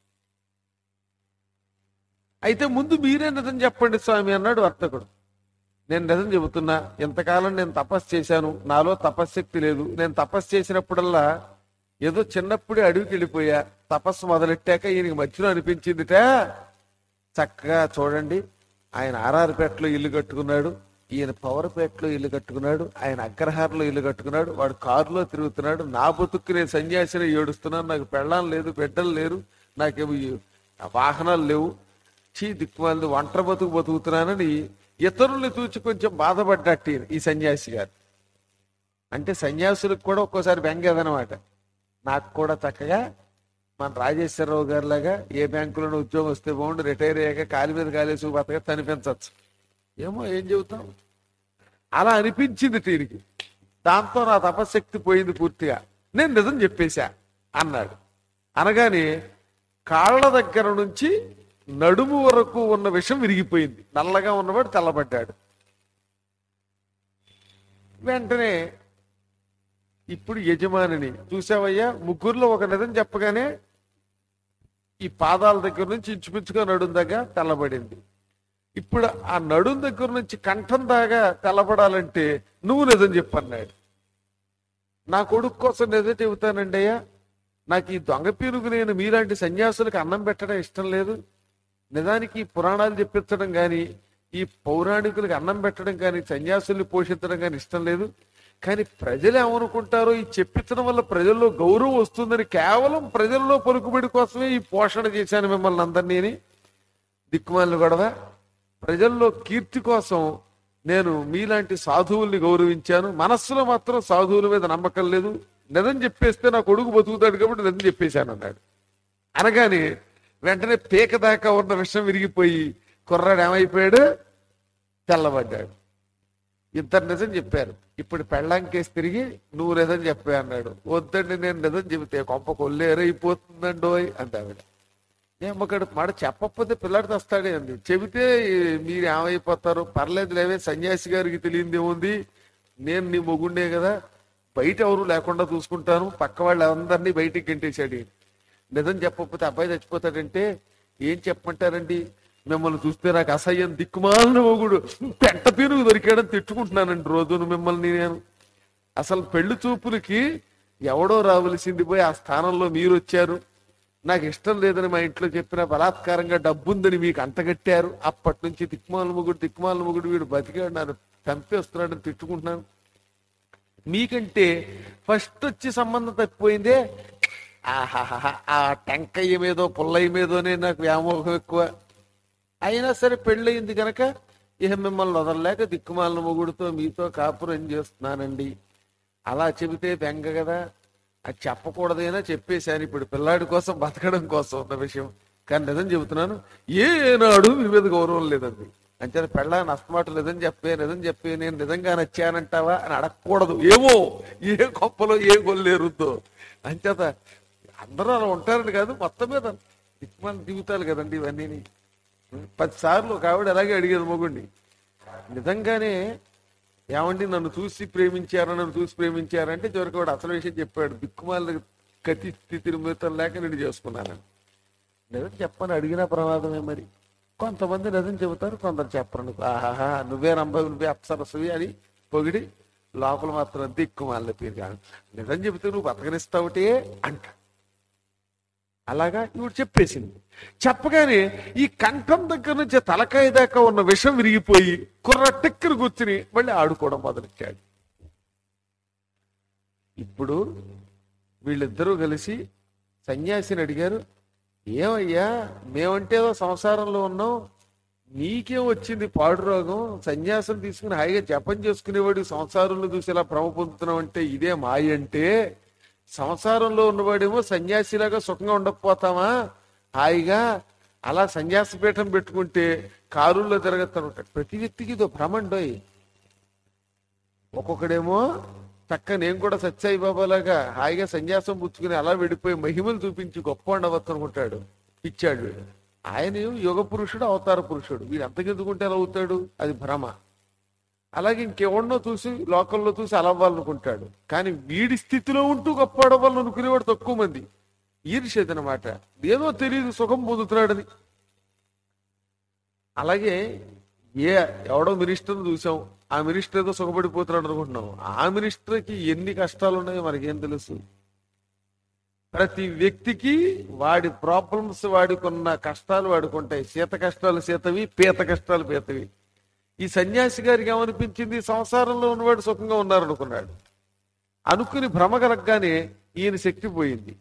అయితే ముందు మీరే నిజం చెప్పండి స్వామి అన్నాడు వర్తకుడు నేను నిజం చెబుతున్నా ఇంతకాలం నేను తపస్సు చేశాను నాలో తపశ్శక్తి లేదు నేను తపస్సు చేసినప్పుడల్లా ఏదో చిన్నప్పుడే అడవికి వెళ్ళిపోయా తపస్సు మొదలెట్టాక ఈయనకి మధ్యలో అనిపించిందిట చక్కగా చూడండి ఆయన ఆర్ఆర్పేటలో ఇల్లు కట్టుకున్నాడు ఈయన పవర్పేటలో ఇల్లు కట్టుకున్నాడు ఆయన అగ్రహారంలో ఇల్లు కట్టుకున్నాడు వాడు కారులో తిరుగుతున్నాడు నా బతుక్కు నేను సన్యాసిని ఏడుస్తున్నాను నాకు పెళ్ళాం లేదు బిడ్డలు లేరు నాకేమో ఈ వాహనాలు లేవు చీ దిక్కుమాలి ఒంటరి బతుకు బతుకుతున్నానని ఇతరుల్ని చూచి కొంచెం బాధపడ్డట్టు ఈయన, ఈ సన్యాసి గారు అంటే సన్యాసులకు కూడా ఒక్కోసారి బెంగేదనమాట నాకు కూడా చక్కగా మన రాజేశ్వరరావు గారి లాగా ఏ బ్యాంకులోనూ ఉద్యోగం వస్తే బాగుండు రిటైర్ అయ్యాక కాలి మీద కాలేసి బతక కనిపించవచ్చు ఏమో ఏం చెబుతాం అలా అనిపించింది తీరికి దాంతో నా తపశక్తి పోయింది పూర్తిగా నేను నిజం చెప్పేశా అన్నాడు అనగానే కాళ్ళ దగ్గర నుంచి నడుము వరకు ఉన్న విషం విరిగిపోయింది నల్లగా ఉన్నవాడు తెల్లబడ్డాడు వెంటనే ఇప్పుడు యజమానిని చూసావయ్యా ముగ్గురులో ఒక నిజం చెప్పగానే ఈ పాదాల దగ్గర నుంచి ఇంచుమించుగా నడుం దగ్గర తెల్లబడింది ఇప్పుడు ఆ నడుం దగ్గర నుంచి కంఠం దాకా తెల్లబడాలంటే నువ్వు నిజం చెప్పన్నాడు నా కొడుకు కోసం నిజం చెబుతానండి అయ్యా నాకు ఈ దొంగ పీరుగు నేను మీలాంటి సన్యాసులకు అన్నం పెట్టడం ఇష్టం లేదు నిజానికి ఈ పురాణాలు చెప్పించడం కానీ ఈ పౌరాణికులకు అన్నం పెట్టడం కానీ సన్యాసుల్ని పోషించడం కానీ ఇష్టం లేదు కానీ ప్రజలు ఏమనుకుంటారో ఈ చెప్పించడం వల్ల ప్రజల్లో గౌరవం వస్తుందని కేవలం ప్రజల్లో పలుకుబడి కోసమే ఈ పోషణ చేశాను మిమ్మల్ని అందరినీ అని దిక్కుమాలిన గొడవ ప్రజల్లో కీర్తి కోసం నేను మీలాంటి సాధువుల్ని గౌరవించాను మనస్సులో మాత్రం సాధువుల మీద నమ్మకం లేదు నిజం చెప్పేస్తే నా కొడుకు బతుకుతాడు కాబట్టి నిజం చెప్పేశాను అన్నాడు అనగానే వెంటనే పీక దాకా ఉన్న విషయం విరిగిపోయి కుర్రాడు ఏమైపోయాడు తెల్లబడ్డాడు ఇద్దరు నిజం చెప్పారు ఇప్పుడు పెళ్ళాంకేసి తిరిగి నువ్వు నిజం చెప్పా అన్నాడు వద్దండి నేను నిజం చెబితే కొంప కొల్లేరైపోతుందండోయ్ అంది ఆవిడ ఏమక్కడు మాట చెప్పకపోతే పిల్లాడు తెస్తాడే అంది చెబితే ఈ మీరు ఏమైపోతారు పర్లేదు లేవే సన్యాసి గారికి తెలియంది ఏముంది నేను నీ మొగుండే కదా బయట ఎవరు లేకుండా చూసుకుంటాను పక్క వాళ్ళు అందరినీ బయటికి గంటేశాడు ఈయన. నిజం చెప్పకపోతే అబ్బాయి చచ్చిపోతాడంటే ఏం చెప్పమంటారండి మిమ్మల్ని చూస్తే నాకు అసహ్యం దిక్కుమాలిన మొగుడు పెంట పీనుగు దొరికాడని తిట్టుకుంటున్నానండి రోజును మిమ్మల్ని నేను అసలు పెళ్లి చూపులకి ఎవడో రావలసింది పోయి ఆ స్థానంలో మీరు వచ్చారు నాకు ఇష్టం లేదని మా ఇంట్లో చెప్పిన బలాత్కారంగా డబ్బుందని మీకు అంటగట్టారు అప్పటి నుంచి దిక్కుమాల మొగుడు దిక్కుమాల మొగుడు వీడు బతికాడు నన్ను చంపేస్తున్నాడని తిట్టుకుంటున్నాను మీకంటే ఫస్ట్ వచ్చి సంబంధం తప్పిపోయిందే ఆహాహా ఆ టెంకయ్య మీదో పుల్లయ్య మీదోనే నాకు వ్యామోహం ఎక్కువ అయినా సరే పెళ్ళయింది గనక ఇక మిమ్మల్ని వదలలేక దిక్కుమాలిన మొగుడుతో మీతో కాపురం చేస్తున్నానండి అలా చెబితే బెంగ కదా అది చెప్పకూడదైనా చెప్పేశాను ఇప్పుడు పిల్లాడి కోసం బతకడం కోసం ఉన్న విషయం కానీ నిజం చెబుతున్నాను ఏనాడు మీ మీద గౌరవం లేదండి అంతే పెళ్ళాన్ని అస్తమాట లేదని చెప్పే నిజం చెప్పే నేను నిజంగా నచ్చానంటావా అని అడగకూడదు ఏమో ఏ గొప్పలో ఏ గొల్లేరుద్దో అంచేత అందరూ అలా ఉంటారని కాదు మొత్తం మీద దిక్కుమాల జీవితాలు కదండి ఇవన్నీ పది సార్లు ఒక ఆవిడ అలాగే అడిగేది మొగుండి నిజంగానే ఏమండి నన్ను చూసి ప్రేమించారా నన్ను చూసి ప్రేమించారంటే చివరికి వాడు అసలు విషయం చెప్పాడు దిక్కుమాల కతి స్థితిని మిగతా లేక నేను చేసుకున్నానని నిజం చెప్పని అడిగినా ప్రమాదమే మరి కొంతమంది నిజం చెబుతారు కొందరు చెప్పరు ఆహాహా నువ్వే నంబవి నువ్వే అప్సరసవి అని పొగిడి లోపల మాత్రం దిక్కుమాల పేరు కాదు నిజం చెబితే నువ్వు బతకనిస్తావుటే అంట అలాగా ఇవిడు చెప్పేసింది చెప్పగానే ఈ కంఠం దగ్గర నుంచి తలకాయ దాకా ఉన్న విషం విరిగిపోయి కుర్ర టెక్కరు కూర్చుని మళ్ళీ ఆడుకోవడం మొదలెట్టాడు ఇప్పుడు వీళ్ళిద్దరూ కలిసి సన్యాసిని అడిగారు ఏమయ్యా మేమంటే ఏదో సంసారంలో ఉన్నాం నీకేం వచ్చింది పాడు రోగం సన్యాసం తీసుకుని హాయిగా జపం చేసుకునేవాడు సంసారంలో చూసి ఇలా భ్రమ పొందుతున్నావు అంటే ఇదే మాయ అంటే సంసారంలో ఉన్నవాడేమో సన్యాసిలాగా సుఖంగా ఉండకపోతామా హాయిగా అలా సన్యాస పీఠం పెట్టుకుంటే కారుల్లో తిరగతాడు ప్రతి వ్యక్తికి ఇదో భ్రమండోయ్ ఒక్కొక్కడేమో చక్క నేను కూడా సత్యాయి బాబాలాగా హాయిగా సన్యాసం పుచ్చుకుని అలా వెళ్ళిపోయి మహిమలు చూపించి గొప్ప ఉండవచ్చు అనుకుంటాడు ఇచ్చాడు వీడు ఆయన యుగ పురుషుడు అవతార పురుషుడు వీడు ఎంతకెందుకుంటే ఎలా అవుతాడు అది భ్రమ అలాగే ఇంకెవడనో చూసి లోకల్లో చూసి అలా అవ్వాలనుకుంటాడు కానీ వీడి స్థితిలో ఉంటూ గొప్ప అవ్వాలని అనుకునేవాడు తక్కువ మంది ఈర్ష్యత అనమాట ఏదో తెలియదు సుఖం పొందుతున్నాడని అలాగే ఏ ఎవడో మినిస్టర్ చూసాం ఆ మినిస్టర్ ఏదో సుఖపడిపోతున్నాడు అనుకుంటున్నాం ఆ మినిస్టర్కి ఎన్ని కష్టాలు ఉన్నాయో మనకేం తెలుసు ప్రతి వ్యక్తికి వాడి ప్రాబ్లమ్స్ వాడికున్న కష్టాలు వాడుకుంటాయి శీత కష్టాలు శీతవి పీత కష్టాలు పీతవి ఈ సన్యాసి గారికి ఏమనిపించింది సంసారంలో ఉన్నవాడు సుఖంగా ఉన్నారనుకున్నాడు అనుకుని భ్రమ కలగగానే ఈయన శక్తి పోయింది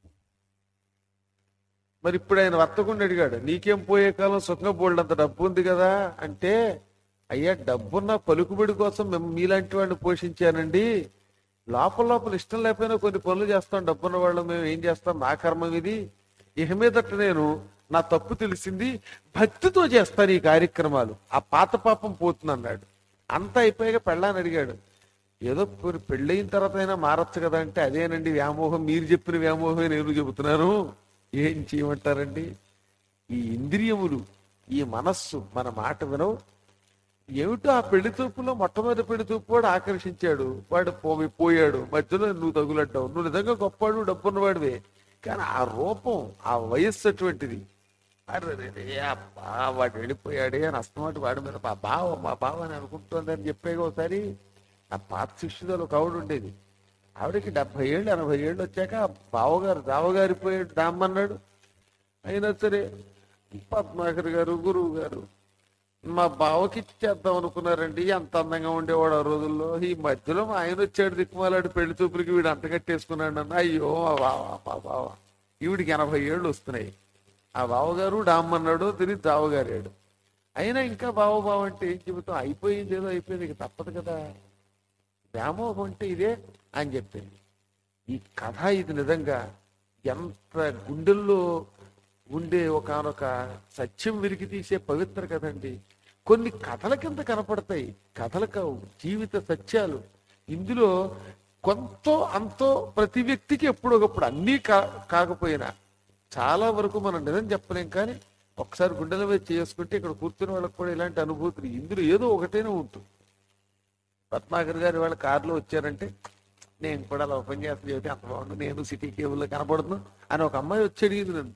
మరి ఇప్పుడు ఆయన వర్తకుండా అడిగాడు నీకేం పోయే కాలం సుఖంగా పోల్డంత డబ్బు ఉంది కదా అంటే అయ్యా డబ్బున్న పలుకుబడి కోసం మేము మీలాంటి వాడిని పోషించానండి లోపల లోపల ఇష్టం లేకపోయినా కొన్ని పనులు చేస్తాం డబ్బున్న వాళ్ళు మేము ఏం చేస్తాం నా కర్మం ఇది ఇక మీదట నేను నా తప్పు తెలిసింది భక్తితో చేస్తాను ఈ కార్యక్రమాలు ఆ పాత పాపం పోతుంది అన్నాడు అంతా అయిపోయాక పెళ్ళాన్ని అడిగాడు ఏదో పోనీ పెళ్ళయిన తర్వాత అయినా మారచ్చు కదా అంటే అదేనండి వ్యామోహం మీరు చెప్పిన వ్యామోహమే నేను చెబుతున్నాను ఏం చేయమంటారండి ఈ ఇంద్రియములు ఈ మనస్సు మన మాట వినవు ఏమిటో ఆ పెళ్లి చూపులో మొట్టమొదటి పెళ్లి చూపు వాడు ఆకర్షించాడు వాడు పోయి పోయాడు మధ్యలో నువ్వు తగులడ్డావు నువ్వు నిజంగా గొప్పవాడు డబ్బున్నవాడివే కానీ ఆ రూపం ఆ వయస్సు అటువంటిది అరెరెరే, అబ్బా, వాడు వెళ్ళిపోయాడే అని అస్తమాట వాడి మీద మా బావ మా బావ అని అనుకుంటుంది అని చెప్పేగా ఒకసారి ఆ పాత శిష్యుదలు ఒక ఆవిడ ఉండేది ఆవిడకి డెబ్బై ఏళ్ళు ఎనభై ఏళ్ళు వచ్చాక ఆ బావగారు దావగారిపోయాడు దామ్మన్నాడు అయినా సరే పద్మాకర్ గారు గురువు గారు మా బావకి ఇచ్చేద్దాం అనుకున్నారండి ఎంత అందంగా ఉండేవాడు ఆ రోజుల్లో ఈ మధ్యలో మా ఆయన వచ్చాడు దిక్కుమాలాడు పెళ్లి చూపులకి వీడు అంత కట్టేసుకున్నాడు అన్న అయ్యో మా బావ మా బావ ఈవిడికి ఎనభై ఏళ్ళు వస్తున్నాయి ఆ బావగారు డామ్మన్నాడు తిరిగి దావగారాడు అయినా ఇంకా బావ బావ అంటే ఏం చెబుతాం అయిపోయింది ఏదో అయిపోయింది ఇక తప్పదు కదా వ్యామోహం అంటే ఇదే అని చెప్పింది ఈ కథ ఇది నిజంగా ఎంత గుండెల్లో ఉండే ఒకనొక సత్యం విరిగి తీసే పవిత్ర కథండి కొన్ని కథల కింద కనపడతాయి కథలకు జీవిత సత్యాలు ఇందులో కొంతో అంతో ప్రతి వ్యక్తికి ఎప్పుడొకప్పుడు అన్నీ కా కాకపోయినా చాలా వరకు మనం నిజం చెప్పలేం కానీ ఒకసారి గుండెల మీద చేసుకుంటే ఇక్కడ కూర్చున్న వాళ్ళకి కూడా ఇలాంటి అనుభూతులు ఇందులో ఏదో ఒకటైనా ఉంటుంది పద్మాకర్ గారు వాళ్ళ కారులో వచ్చారంటే నేను కూడా అలా ఓపెన్ చేస్తాను చెబితే అంత బాగుండు నేను సిటీ కేబుల్లో కనపడుతున్నాను అని ఒక అమ్మాయి వచ్చి అడిగింది నన్ను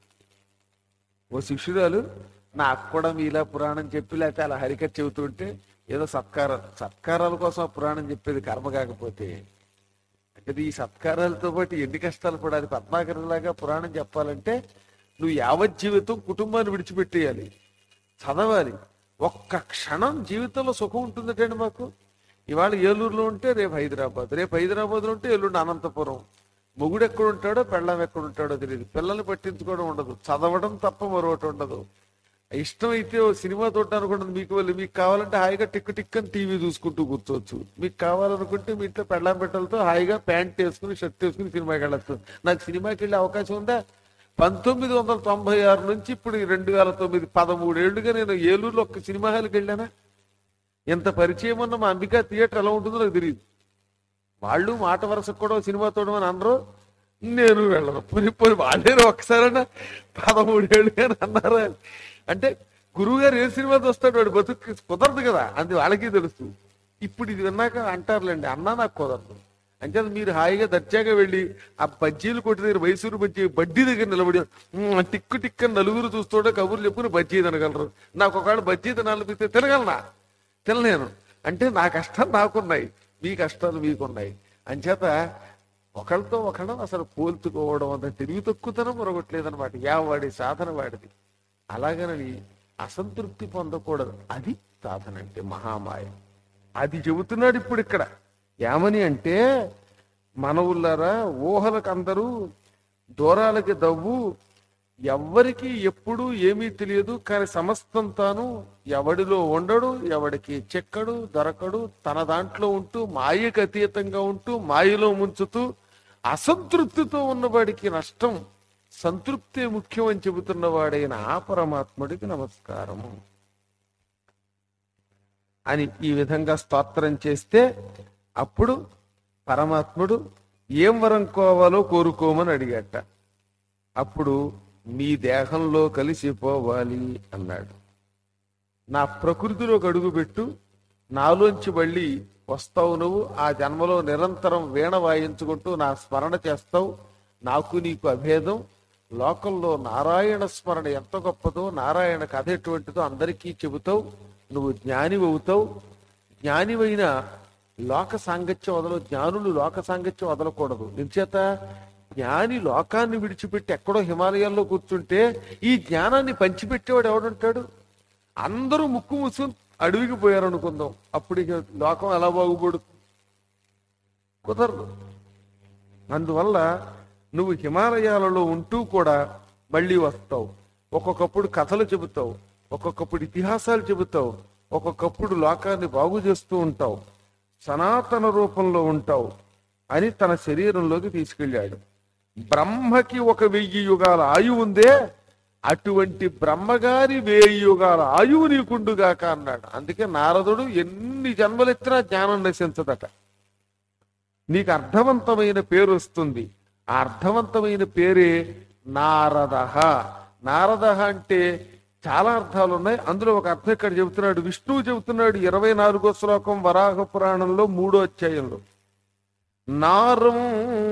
ఓ శిష్యురాలు నాకు కూడా మీలా పురాణం చెప్పి లేకపోతే అలా హరికథ చెబుతుంటే ఏదో సత్కారం సత్కారాల కోసం ఆ పురాణం చెప్పేది కర్మ కాకపోతే అంటే ఈ సత్కారాలతో పాటు ఎన్ని కష్టాలు పడాలి పద్మాకరలాగా పురాణం చెప్పాలంటే నువ్వు యావత్ జీవితం కుటుంబాన్ని విడిచిపెట్టేయాలి చదవాలి ఒక్క క్షణం జీవితంలో సుఖం ఉంటుందటండి మాకు ఇవాళ ఏలూరులో ఉంటే రేపు హైదరాబాద్ రేపు హైదరాబాద్లో ఉంటే ఎల్లుండి అనంతపురం మొగుడు ఎక్కడ ఉంటాడో పెళ్ళం ఎక్కడ ఉంటాడో తెలియదు పిల్లల్ని పట్టించుకోవడం ఉండదు చదవడం తప్ప మరొకటి ఉండదు ఇష్టమైతే ఓ సినిమా చూడడానికి ఉండదు మీకు వెళ్ళి మీకు కావాలంటే హాయిగా టిక్ టిక్ అని టీవీ చూసుకుంటూ కూర్చోవచ్చు మీకు కావాలనుకుంటే మీ ఇంట్లో పెళ్ళాం పెట్టలతో హాయిగా ప్యాంట్ వేసుకుని షర్ట్ వేసుకుని సినిమాకి వెళ్ళచ్చు నాకు సినిమాకి వెళ్ళే అవకాశం ఉందా పంతొమ్మిది వందల తొంభై ఆరు నుంచి ఇప్పుడు ఈ రెండు వేల తొమ్మిది పదమూడేళ్లుగా నేను ఏలూరులో ఒక్క సినిమా హాల్కి వెళ్ళానా ఎంత పరిచయం ఉన్న మా అంబికా థియేటర్ ఎలా ఉంటుందో నాకు తెలియదు వాళ్ళు మాట వరుసకు కూడా సినిమా చూడమని అనరు నేను వెళ్ళను పోనీ పోనీ వాళ్ళే ఒకసారైనా పదమూడేళ్ళుగా అన్నారా అంటే గురువు గారు ఏ సినిమా చూస్తాడు వాడు బతుకు కుదరదు కదా అది వాళ్ళకి తెలుసు ఇప్పుడు ఇది విన్నాక అంటారులేండి అన్నా నాకు కుదరదు అంటే మీరు హాయిగా దర్జాగా వెళ్ళి ఆ బజ్జీలు కొట్టి దగ్గర మైసూరు బజ్జీ బడ్డీ దగ్గర నిలబడి "మ్మ్, టిక్కు టిక్కు అని నలుగురు చూస్తుంటే కబుర్లు చెప్పుకుని బజ్జీ తినగలరు నాకు ఒకవేళ బజ్జీ తినాలనిపిస్తే తినగలనా తినలేను అంటే నా కష్టాలు నాకున్నాయి మీ కష్టాలు మీకున్నాయి అంచేత ఒకళ్ళతో ఒకళ్ళం అసలు పోల్చుకోవడం అంత తెలివి తక్కువతనం మరొకట్లేదనమాట యా వాడి సాధన వాడిది అలాగనని అసంతృప్తి పొందకూడదు అది సాధన అంటే మహామాయ అది చెబుతున్నాడు ఇప్పుడు ఇక్కడ ఏమని అంటే మనవుల్లారా ఊహలకు అందరూ దూరాలకి దవ్వు ఎవ్వరికి ఎప్పుడు ఏమీ తెలియదు కానీ సమస్తం తాను ఎవడిలో ఉండడు ఎవడికి చెక్కడు దొరకడు తన దాంట్లో ఉంటూ మాయకు అతీతంగా ఉంటూ మాయలో ముంచుతూ అసంతృప్తితో ఉన్నవాడికి నష్టం సంతృప్తే ముఖ్యం అని చెబుతున్న వాడైన ఆ పరమాత్ముడికి నమస్కారము అని ఈ విధంగా స్తోత్రం చేస్తే అప్పుడు పరమాత్ముడు ఏం వరం కోవాలో కోరుకోమని అడిగట అప్పుడు నీ దేహంలో కలిసిపోవాలి అన్నాడు నా ప్రకృతిలోకి అడుగుపెట్టు నాలోంచి మళ్ళీ వస్తావు నువ్వు ఆ జన్మలో నిరంతరం వీణ వాయించుకుంటూ నా స్మరణ చేస్తావు నాకు నీకు అభేదం లోకంలో నారాయణ స్మరణ ఎంత గొప్పదో నారాయణ కథ ఎటువంటిదో అందరికీ చెబుతావు నువ్వు జ్ఞాని అవుతావు జ్ఞానివైన లోక సాంగత్యం వదల జ్ఞానులు లోక సాంగత్యం వదలకూడదు నిచేత జ్ఞాని లోకాన్ని విడిచిపెట్టి ఎక్కడో హిమాలయాల్లో కూర్చుంటే ఈ జ్ఞానాన్ని పంచిపెట్టేవాడు ఎవడుంటాడు అందరూ ముక్కు మూసుకుని అడవికి పోయారు అనుకుందాం అప్పుడు ఇక లోకం ఎలా బాగుపడుతుంది కుదరదు అందువల్ల నువ్వు హిమాలయాలలో ఉంటూ కూడా మళ్ళీ వస్తావు ఒక్కొక్కప్పుడు కథలు చెబుతావు ఒక్కొక్కప్పుడు ఇతిహాసాలు చెబుతావు ఒక్కొక్కప్పుడు లోకాన్ని బాగు చేస్తూ ఉంటావు సనాతన రూపంలో ఉంటావు అని తన శరీరంలోకి తీసుకెళ్ళాడు బ్రహ్మకి ఒక వెయ్యి యుగాల ఆయువు ఉందే అటువంటి బ్రహ్మగారి వెయ్యి యుగాల ఆయువు నీకుండుగాక అన్నాడు అందుకే నారదుడు ఎన్ని జన్మలెత్తినా జ్ఞానం నశించదట నీకు అర్థవంతమైన పేరు వస్తుంది ఆ అర్థవంతమైన పేరే నారదహ నారదహ అంటే చాలా అర్థాలు ఉన్నాయి అందులో ఒక అర్థం ఇక్కడ చెబుతున్నాడు విష్ణువు చెబుతున్నాడు ఇరవై నాలుగో శ్లోకం వరాహ పురాణంలో మూడో అధ్యాయంలో నారం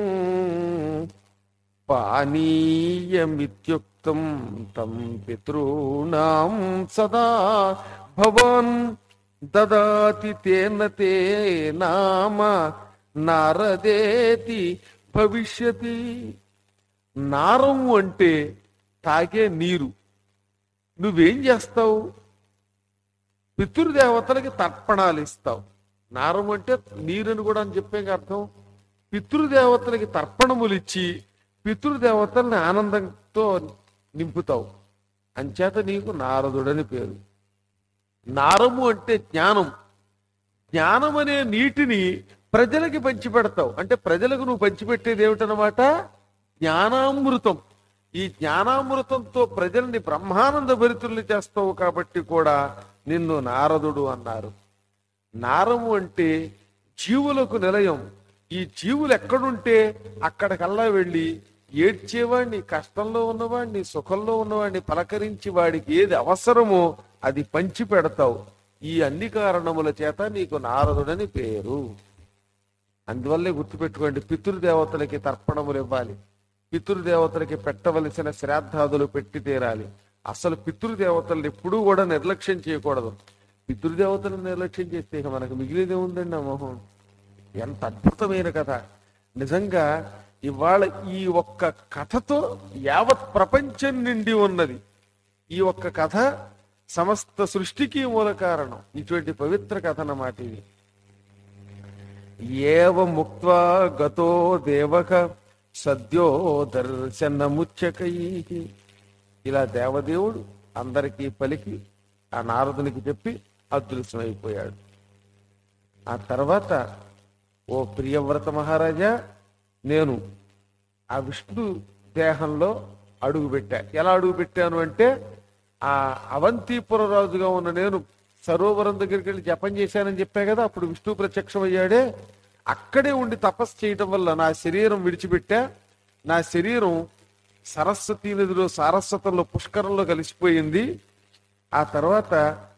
పానీయమిత్యుక్తం తం పితॄణాం సదా భవాన్ దదాతి తేన తే నామ నారదేతి భవిష్యతి నారము అంటే తాగే నీరు నువ్వేం చేస్తావు పితృదేవతలకి తర్పణాలు ఇస్తావు నారం అంటే నీరుని కూడా అని చెప్పే అర్థం పితృదేవతలకి తర్పణములు ఇచ్చి పితృదేవతల్ని ఆనందంతో నింపుతావు అంచేత నీకు నారదుడని పేరు నారము అంటే జ్ఞానం జ్ఞానం అనే నీటిని ప్రజలకి పంచిపెడతావు అంటే ప్రజలకు నువ్వు పంచిపెట్టేది ఏమిటనమాట జ్ఞానామృతం ఈ జ్ఞానామృతంతో ప్రజల్ని బ్రహ్మానంద భరితుల్ని చేస్తావు కాబట్టి కూడా నిన్ను నారదుడు అన్నారు నారము అంటే జీవులకు నిలయం ఈ జీవులు ఎక్కడుంటే అక్కడికల్లా వెళ్ళి ఏడ్చేవాడిని కష్టంలో ఉన్నవాడిని సుఖంలో ఉన్నవాడిని పలకరించి వాడికి ఏది అవసరమో అది పంచి పెడతావు ఈ అన్ని కారణముల చేత నీకు నారదుడని పేరు అందువల్లే గుర్తుపెట్టుకోండి పితృదేవతలకి తర్పణములు ఇవ్వాలి పితృదేవతలకి పెట్టవలసిన శ్రాద్ధాదులు పెట్టి తీరాలి అసలు పితృదేవతలను ఎప్పుడూ కూడా నిర్లక్ష్యం చేయకూడదు పితృదేవతలను నిర్లక్ష్యం చేస్తే ఇక మనకు మిగిలిదే ఉందండి ఆ మొహం ఎంత అద్భుతమైన కథ నిజంగా ఇవాళ ఈ ఒక్క కథతో యావత్ ప్రపంచం నిండి ఉన్నది ఈ ఒక్క కథ సమస్త సృష్టికి మూల కారణం ఇటువంటి పవిత్ర కథ అన్నమాట ఇది ఏవ ముక్త్వా గతో దేవక సద్యో దర్శనముచ్చకై ఇలా దేవదేవుడు అందరికీ పలికి ఆ నారదునికి చెప్పి అదృశ్యమైపోయాడు ఆ తర్వాత ఓ ప్రియవ్రత మహారాజా నేను ఆ విష్ణు దేహంలో అడుగు పెట్టా ఎలా అడుగు పెట్టాను అంటే ఆ అవంతిపుర రాజుగా ఉన్న నేను సరోవరం దగ్గరికి వెళ్ళి జపం చేశానని చెప్పా కదా అప్పుడు విష్ణు ప్రత్యక్షం అయ్యాడే అక్కడే ఉండి తపస్సు చేయటం వల్ల నా శరీరం విడిచిపెట్టా నా శరీరం సరస్వతీ నదిలో సారస్వతంలో పుష్కరంలో కలిసిపోయింది ఆ తర్వాత